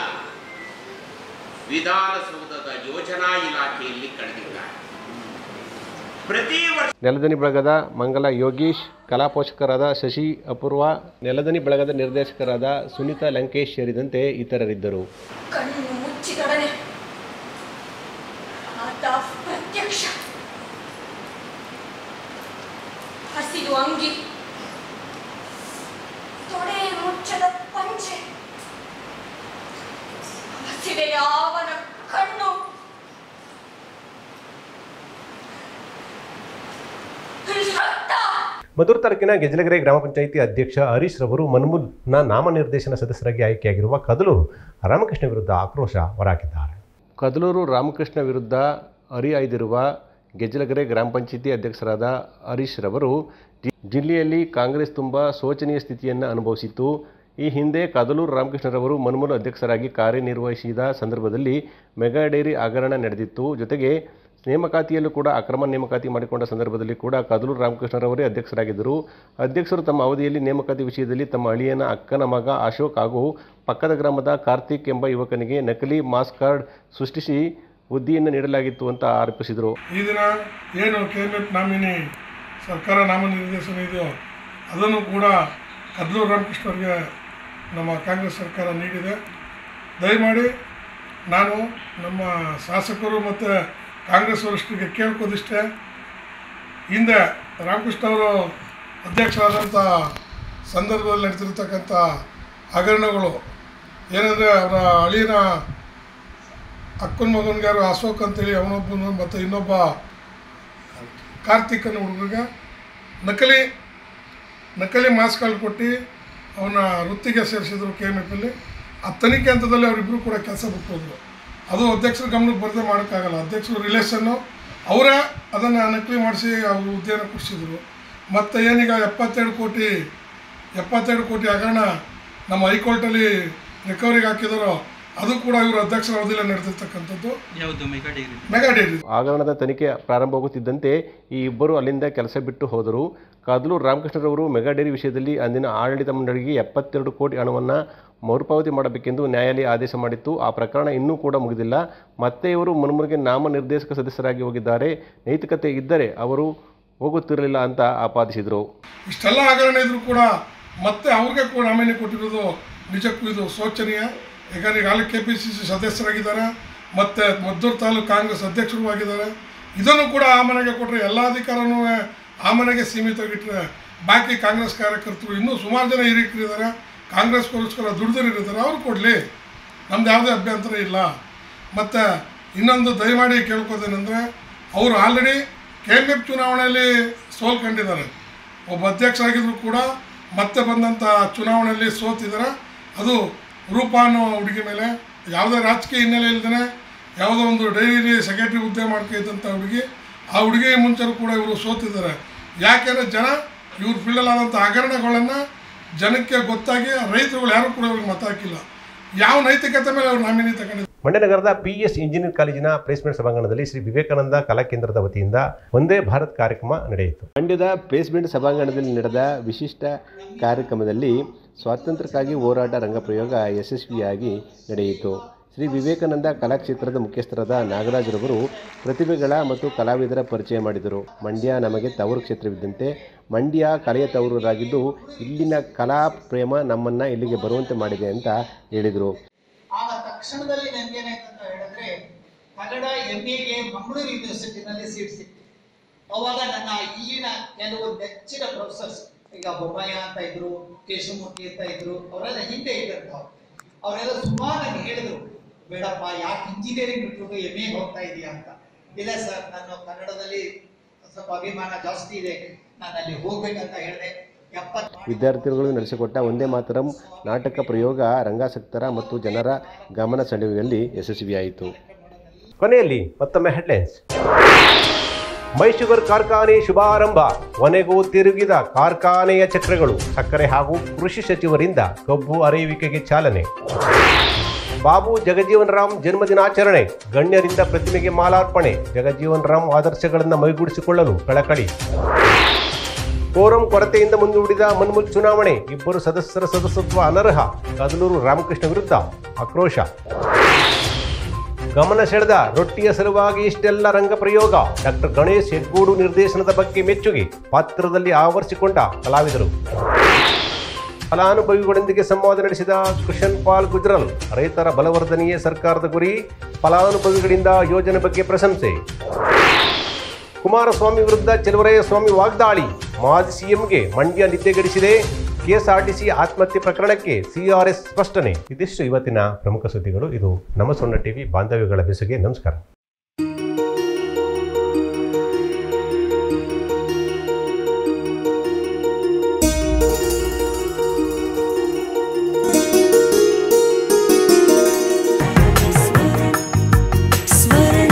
ವಿಧಾನಸೌಧದ ಯೋಜನಾ ಇಲಾಖೆಯಲ್ಲಿ ಕಳೆದಿದ್ದಾರೆ ಪ್ರತಿ ವರ್ಷ ನೆಲದನಿ ಬಳಗದ ಮಂಗಲ ಯೋಗೀಶ್ ಕಲಾ ಪೋಷಕರಾದ ಶಶಿ ಅಪೂರ್ವ ನೆಲದನಿ ಬಳಗದ ನಿರ್ದೇಶಕರಾದ ಸುನೀತಾ ಲಂಕೇಶ್ ಸೇರಿದಂತೆ ಇತರರಿದ್ದರು ಕಣ್ಣು ಮುಚ್ಚಿದೊಡನೆ ಆತ ಪ್ರತ್ಯಕ್ಷ ಅಂಗಿ ತೊಡೆ ಮುಚ್ಚದ ಪಂಚೆ ಹಸಿದೆ ಯಾವನ ಕಣ್ಣು ರಕ್ತ ಮಧುರ್ ತಾಲೂಕಿನ ಗೆಜಲಗೆರೆ ಗ್ರಾಮ ಪಂಚಾಯಿತಿ ಅಧ್ಯಕ್ಷ ಹರೀಶ್ ರವರು ಮನ್ಮೂಲ್ನ ನಾಮನಿರ್ದೇಶನ ಸದಸ್ಯರಾಗಿ ಆಯ್ಕೆಯಾಗಿರುವ ಕದಲೂರು ರಾಮಕೃಷ್ಣ ವಿರುದ್ಧ ಆಕ್ರೋಶ ಹೊರಹಾಕಿದ್ದಾರೆ ಕದಲೂರು ರಾಮಕೃಷ್ಣ ವಿರುದ್ಧ ಹರಿಹಾಯ್ದಿರುವ ಗೆಜಲಗೆರೆ ಗ್ರಾಮ ಪಂಚಾಯಿತಿ ಅಧ್ಯಕ್ಷರಾದ ಹರೀಶ್ ರವರು ಜಿ- ಜಿಲ್ಲೆಯಲ್ಲಿ ಕಾಂಗ್ರೆಸ್ ತುಂಬ ಶೋಚನೀಯ ಸ್ಥಿತಿಯನ್ನು ಅನುಭವಿಸಿತ್ತು ಈ ಹಿಂದೆ ಕದಲೂರು ರಾಮಕೃಷ್ಣರವರು ಮನ್ಮೂಲ ಅಧ್ಯಕ್ಷರಾಗಿ ಕಾರ್ಯನಿರ್ವಹಿಸಿದ ಸಂದರ್ಭದಲ್ಲಿ ಮೆಗಾ ಡೈರಿ ಹಗರಣ ನಡೆದಿತ್ತು ಜೊತೆಗೆ ನೇಮಕಾತಿಯಲ್ಲೂ ಕೂಡ ಅಕ್ರಮ ನೇಮಕಾತಿ ಮಾಡಿಕೊಂಡ ಸಂದರ್ಭದಲ್ಲಿ ಕೂಡ ಕದಲೂರು ರಾಮಕೃಷ್ಣರವರೇ ಅಧ್ಯಕ್ಷರಾಗಿದ್ದರು ಅಧ್ಯಕ್ಷರು ತಮ್ಮ ಅವಧಿಯಲ್ಲಿ ನೇಮಕಾತಿ ವಿಷಯದಲ್ಲಿ ತಮ್ಮ ಅಳಿಯನ ಅಕ್ಕನ ಮಗ ಅಶೋಕ್ ಹಾಗೂ ಪಕ್ಕದ ಗ್ರಾಮದ ಕಾರ್ತಿಕ್ ಎಂಬ ಯುವಕನಿಗೆ ನಕಲಿ ಮಾಸ್ ಕಾರ್ಡ್ ಸೃಷ್ಟಿಸಿ ಹುದ್ದೆಯನ್ನು ನೀಡಲಾಗಿತ್ತು ಅಂತ ಆರೋಪಿಸಿದರು ಈ ದಿನ ಏನು ಕೆ ಎಮ್ ಎಫ್ ನಾಮಿನಿ ಸರ್ಕಾರ ನಾಮನಿರ್ದೇಶನ ಇದೆಯೋ ಅದನ್ನು ಕೂಡ ಕದ್ಲೂರು ರಾಮಕೃಷ್ಣವ್ರಿಗೆ ನಮ್ಮ ಕಾಂಗ್ರೆಸ್ ಸರ್ಕಾರ ನೀಡಿದೆ ದಯಮಾಡಿ ನಾನು ನಮ್ಮ ಶಾಸಕರು ಮತ್ತು ಕಾಂಗ್ರೆಸ್ ವರಿಷ್ಠರಿಗೆ ಕೇಳ್ಕೋದಿಷ್ಟೇ ಹಿಂದೆ ರಾಮಕೃಷ್ಣ ಅವರು ಅಧ್ಯಕ್ಷರಾದಂಥ ಸಂದರ್ಭದಲ್ಲಿ ನಡೆದಿರ್ತಕ್ಕಂಥ ಹಗರಣಗಳು ಏನಂದರೆ ಅವರ ಅಳಿಯನ ಅಕ್ಕನ ಮಗನಿಗೆ ಯಾರು ಅಶೋಕ್ ಅಂತೇಳಿ ಅವನೊಬ್ಬನು ಮತ್ತು ಇನ್ನೊಬ್ಬ ಕಾರ್ತಿಕ್ ಅನ್ನೋ ಹುಡುಗರಿಗೆ ನಕಲಿ ನಕಲಿ ಮಾಸ್ಕ್ಗಳು ಕೊಟ್ಟು ಅವನ ವೃತ್ತಿಗೆ ಸೇರಿಸಿದ್ರು ಕೆ ಎಮ್ ಎಫಲ್ಲಿ ಆ ತನಿಖೆ ಹಂತದಲ್ಲಿ ಅವರಿಬ್ಬರು ಕೂಡ ಕೆಲಸ ಬಿಟ್ಟು ಹೋದ್ರು ಅದು ಅಧ್ಯಕ್ಷರ ಗಮನಕ್ಕೆ ಬರದೆ ಮಾಡೋಕ್ಕಾಗಲ್ಲ ಅಧ್ಯಕ್ಷರು ರಿಲೇಷನ್ನು ಅವರೇ ಅದನ್ನು ನಕಲಿ ಮಾಡಿಸಿ ಅವ್ರ ಹುದ್ದೆಯನ್ನು ಕೊಡಿಸಿದ್ರು ಮತ್ತು ಏನೀಗ ಎಪ್ಪತ್ತೆರಡು ಕೋಟಿ ಎಪ್ಪತ್ತೆರಡು ಕೋಟಿ ಹಗರಣ ನಮ್ಮ ಹೈಕೋರ್ಟಲ್ಲಿ ರಿಕವರಿಗೆ ಹಾಕಿದಾರೋ ಅದು ಕೂಡ ಇವರು ಅಧ್ಯಕ್ಷರ ಅವಧಿಯಲ್ಲಿ ನಡೆದಿರ್ತಕ್ಕಂಥದ್ದು ಯಾವುದು ಮೆಗಾ ಡೈರಿ ಮೆಗಾ ಡೈರಿ ಹಗರಣದ ತನಿಖೆ ಪ್ರಾರಂಭವಾಗುತ್ತಿದ್ದಂತೆ ಈ ಇಬ್ಬರು ಅಲ್ಲಿಂದ ಕೆಲಸ ಬಿಟ್ಟು ಹೋದರು ಕದಲೂರು ರಾಮಕೃಷ್ಣರವರು ಮೆಗಾ ಡೈರಿ ವಿಷಯದಲ್ಲಿ ಅಂದಿನ ಆಡಳಿತ ಮಂಡಳಿಗೆ ಎಪ್ಪತ್ತೆರಡು ಕೋಟಿ ಹಣವನ್ನು ಮರುಪಾವತಿ ಮಾಡಬೇಕೆಂದು ನ್ಯಾಯಾಲಯ ಆದೇಶ ಮಾಡಿತ್ತು ಆ ಪ್ರಕರಣ ಇನ್ನೂ ಕೂಡ ಮುಗಿದಿಲ್ಲ ಮತ್ತೆ ಇವರು ಮುನ್ಮುರುಗೆ ನಾಮನಿರ್ದೇಶಕ ಸದಸ್ಯರಾಗಿ ಹೋಗಿದ್ದಾರೆ ನೈತಿಕತೆ ಇದ್ದರೆ ಅವರು ಹೋಗುತ್ತಿರಲಿಲ್ಲ ಅಂತ ಆಪಾದಿಸಿದರು ಇಷ್ಟೆಲ್ಲ ಹಗರಣ ಇದ್ರೂ ಕೂಡ ಮತ್ತೆ ಅವ್ರಿಗೆ ಕೂಡ ನಾಮಿನಿ ಕೊಟ್ಟಿರೋದು ನಿಜಕ್ಕೂ ಇದು ಶೋಚನೀಯ ಯಾಕಂದ್ರೆ ಈಗಾಗಲೇ ಕೆ ಪಿ ಸಿ ಸಿ ಸದಸ್ಯರಾಗಿದ್ದಾರೆ ಮತ್ತು ಮದ್ದೂರು ತಾಲೂಕು ಕಾಂಗ್ರೆಸ್ ಅಧ್ಯಕ್ಷರು ಆಗಿದ್ದಾರೆ ಇದನ್ನು ಕೂಡ ಆ ಮನೆಗೆ ಕೊಟ್ಟರೆ ಎಲ್ಲ ಅಧಿಕಾರನೂ ಆ ಮನೆಗೆ ಸೀಮಿತವಾಗಿಟ್ಟರೆ ಬಾಕಿ ಕಾಂಗ್ರೆಸ್ ಕಾರ್ಯಕರ್ತರು ಇನ್ನೂ ಸುಮಾರು ಜನ ಹಿರಿಯರಿದ್ದಾರೆ ಕಾಂಗ್ರೆಸ್ಗೋಸ್ಕರ ದುಡಿದಿರಿದ್ದಾರೆ ಅವ್ರು ಕೊಡಲಿ ನಮ್ದು ಯಾವುದೇ ಅಭ್ಯಂತರ ಇಲ್ಲ ಮತ್ತು ಇನ್ನೊಂದು ದಯಮಾಡಿ ಕೇಳ್ಕೋದೇನೆಂದರೆ ಅವರು ಆಲ್ರೆಡಿ ಕೆ ಎಮ್ ಎಫ್ ಚುನಾವಣೆಯಲ್ಲಿ ಸೋಲ್ಕೊಂಡಿದ್ದಾರೆ ಒಬ್ಬ ಅಧ್ಯಕ್ಷರಾಗಿದ್ದರೂ ಕೂಡ ಮತ್ತೆ ಬಂದಂಥ ಚುನಾವಣೆಯಲ್ಲಿ ಸೋತಿದ್ದಾರೆ ಅದು ರೂಪ ಅನ್ನೋ ಹುಡುಗಿ ಮೇಲೆ ಯಾವುದೇ ರಾಜಕೀಯ ಹಿನ್ನೆಲೆ ಇಲ್ದೇ ಯಾವುದೋ ಒಂದು ಡೈರಿ ಸೆಕ್ರೆಟರಿ ಹುದ್ದೆ ಮಾಡ್ಕೊಂಡಿದ್ದಂಥ ಹುಡುಗಿ ಆ ಹುಡುಗಿ ಮುಂಚೆನೂ ಕೂಡ ಇವರು ಸೋತಿದ್ದಾರೆ ಯಾಕೆಂದರೆ ಜನ ಇವ್ರ ಫೀಲ್ಡಲ್ಲಾದಂಥ ಹಗರಣಗಳನ್ನು ಜನಕ್ಕೆ ಗೊತ್ತಾಗಿ ರೈತರುಗಳು ಯಾರೂ ಕೂಡ ಇವ್ರಿಗೆ ಮತ ಹಾಕಿಲ್ಲ ಯಾವ ನೈತಿಕತೆ ಮೇಲೆ ಅವ್ರು ನಾಮಿನಿ ತಗೊಂಡಿದ್ದಾರೆ ಮಂಡ್ಯ ನಗರದ ಪಿ ಎಸ್ ಇಂಜಿನಿಯರ್ ಕಾಲೇಜಿನ ಪ್ಲೇಸ್ಮೆಂಟ್ ಸಭಾಂಗಣದಲ್ಲಿ ಶ್ರೀ ವಿವೇಕಾನಂದ ಕಲಾ ಕೇಂದ್ರದ ವತಿಯಿಂದ ಒಂದೇ ಭಾರತ್ ಕಾರ್ಯಕ್ರಮ ನಡೆಯಿತು ಮಂಡ್ಯದ ಪ್ಲೇಸ್ಮೆಂಟ್ ಸಭಾಂಗಣದಲ್ಲಿ ನಡೆದ ವಿಶಿಷ್ಟ ಕಾರ್ಯಕ್ರಮದಲ್ಲಿ ಸ್ವಾತಂತ್ರ್ಯಕ್ಕಾಗಿ ಹೋರಾಟ ರಂಗಪ್ರಯೋಗ ಯಶಸ್ವಿಯಾಗಿ ನಡೆಯಿತು ಶ್ರೀ ವಿವೇಕಾನಂದ ಕಲಾಕ್ಷೇತ್ರದ ಮುಖ್ಯಸ್ಥರಾದ ನಾಗರಾಜರವರು ಪ್ರತಿಭೆಗಳ ಮತ್ತು ಕಲಾವಿದರ ಪರಿಚಯ ಮಾಡಿದರು ಮಂಡ್ಯ ನಮಗೆ ತವರು ಕ್ಷೇತ್ರವಿದ್ದಂತೆ ಮಂಡ್ಯ ಕಲೆಯ ತವರೂರಾಗಿದ್ದು ಇಲ್ಲಿನ ಕಲಾ ಪ್ರೇಮ ನಮ್ಮನ್ನು ಇಲ್ಲಿಗೆ ಬರುವಂತೆ ಮಾಡಿದೆ ಅಂತ ಹೇಳಿದರು ಆಗ ತಕ್ಷಣದಲ್ಲಿ ನನಗೇನಾಯ್ತು ಅಂತ ಹೇಳಿದ್ರೆ ಕನ್ನಡ ಎಂ ಎಗೆ ಮಂಗಳೂರು ಯೂನಿವರ್ಸಿಟಿನಲ್ಲಿ ಸೀಟ್ ಸಿಕ್ತು ಅವಾಗ ನನ್ನ ಇಲ್ಲಿನ ಕೆಲವು ನೆಚ್ಚಿನ ಪ್ರೊಫೆಸರ್ಸ್ ಈಗ ಬೊಮ್ಮಯ್ಯ ಅಂತ ಇದ್ರು ಕೇಶವಮೂರ್ತಿ ಅಂತ ಇದ್ರು ಅವರೆಲ್ಲ ಹಿಂದೆ ಇದ್ದಂಥವ್ರು ಅವರೆಲ್ಲ ಸುಮಾರು ನನಗೆ ಹೇಳಿದ್ರು ಬೇಡಪ್ಪ ಯಾಕೆ ಇಂಜಿನಿಯರಿಂಗ್ ಬಿಟ್ಬಿಟ್ಟು ಎಮ್ ಎಗೆ ಹೋಗ್ತಾ ಇದೀಯಾ ಅಂತ ಇಲ್ಲ ಸರ್ ನಾನು ಕನ್ನಡದಲ್ಲಿ ಸ್ವಲ್ಪ ಅಭಿಮಾನ ಜಾಸ್ತಿ ಇದೆ ನಾನು ಅಲ್ಲಿ ಹೋಗ್ಬೇಕಂತ ಹೇಳಿದೆ ಎಪ್ಪತ್ತು ವಿದ್ಯಾರ್ಥಿಗಳು ನಡೆಸಿಕೊಟ್ಟ ಒಂದೇ ಮಾತರಂ ನಾಟಕ ಪ್ರಯೋಗ ರಂಗಾಸಕ್ತರ ಮತ್ತು ಜನರ ಗಮನ ಸೆಳೆಯುವಲ್ಲಿ ಯಶಸ್ವಿಯಾಯಿತು ಕೊನೆಯಲ್ಲಿ ಮತ್ತೊಮ್ಮೆ ಹೆಡ್ಲೈನ್ಸ್ ಮೈಶುಗರ್ ಕಾರ್ಖಾನೆ ಶುಭಾರಂಭ ಕೊನೆಗೂ ತಿರುಗಿದ ಕಾರ್ಖಾನೆಯ ಚಕ್ರಗಳು ಸಕ್ಕರೆ ಹಾಗೂ ಕೃಷಿ ಸಚಿವರಿಂದ ಕಬ್ಬು ಅರೆಯುವಿಕೆಗೆ ಚಾಲನೆ ಬಾಬು ಜಗಜೀವನ್ ರಾಮ್ ಜನ್ಮದಿನಾಚರಣೆ ಗಣ್ಯರಿಂದ ಪ್ರತಿಮೆಗೆ ಮಾಲಾರ್ಪಣೆ ಜಗಜೀವನ್ ರಾಮ್ ಆದರ್ಶಗಳನ್ನು ಮೈಗೂಡಿಸಿಕೊಳ್ಳಲು ಕಳಕಳಿ ಕೋರಂ ಕೊರತೆಯಿಂದ ಮುಂದೂಡಿದ ಮನ್ಮುಲ್ ಚುನಾವಣೆ ಇಬ್ಬರು ಸದಸ್ಯರ ಸದಸ್ಯತ್ವ ಅನರ್ಹ ಕದಲೂರು ರಾಮಕೃಷ್ಣ ವಿರುದ್ಧ ಆಕ್ರೋಶ ಗಮನ ಸೆಳೆದ ರೊಟ್ಟಿಯ ಸಲುವಾಗಿ ಇಷ್ಟೆಲ್ಲ ರಂಗ ಪ್ರಯೋಗ ಡಾಕ್ಟರ್ ಗಣೇಶ್ ಹೆಗ್ಗೂಡು ನಿರ್ದೇಶನದ ಬಗ್ಗೆ ಮೆಚ್ಚುಗೆ ಪಾತ್ರದಲ್ಲಿ ಆವರಿಸಿಕೊಂಡ ಕಲಾವಿದರು ಫಲಾನುಭವಿಗಳೊಂದಿಗೆ ಸಂವಾದ ನಡೆಸಿದ ಕೃಷನ್ ಪಾಲ್ ಗುಜ್ರಲ್ ರೈತರ ಬಲವರ್ಧನೆಯೇ ಸರ್ಕಾರದ ಗುರಿ ಫಲಾನುಭವಿಗಳಿಂದ ಯೋಜನೆ ಬಗ್ಗೆ ಪ್ರಶಂಸೆ ಕುಮಾರಸ್ವಾಮಿ ವಿರುದ್ಧ ಚೆಲುವರಾಯ ಸ್ವಾಮಿ ವಾಗ್ದಾಳಿ ಮಾಜಿ ಸಿಎಂಗೆ ಮಂಡ್ಯ ನಿದ್ದೆಗೆಡಿಸಿದೆ ಕೆಎಸ್ಆರ್ಟಿಸಿ ಆತ್ಮಹತ್ಯೆ ಪ್ರಕರಣಕ್ಕೆ ಸಿಆರ್ಎಸ್ ಸ್ಪಷ್ಟನೆ ಇದಿಷ್ಟು ಇವತ್ತಿನ ಪ್ರಮುಖ ಸುದ್ದಿಗಳು ಇದು ನಮ್ಮ ಸೊನ್ನ ಟಿವಿ ಬಾಂಧವ್ಯಗಳ ಬೆಸುಗೆ ನಮಸ್ಕಾರ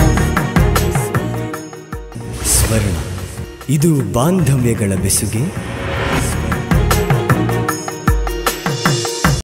ಸ್ವರ್ಣ ಇದು ಬಾಂಧವ್ಯಗಳ ಬೆಸುಗೆ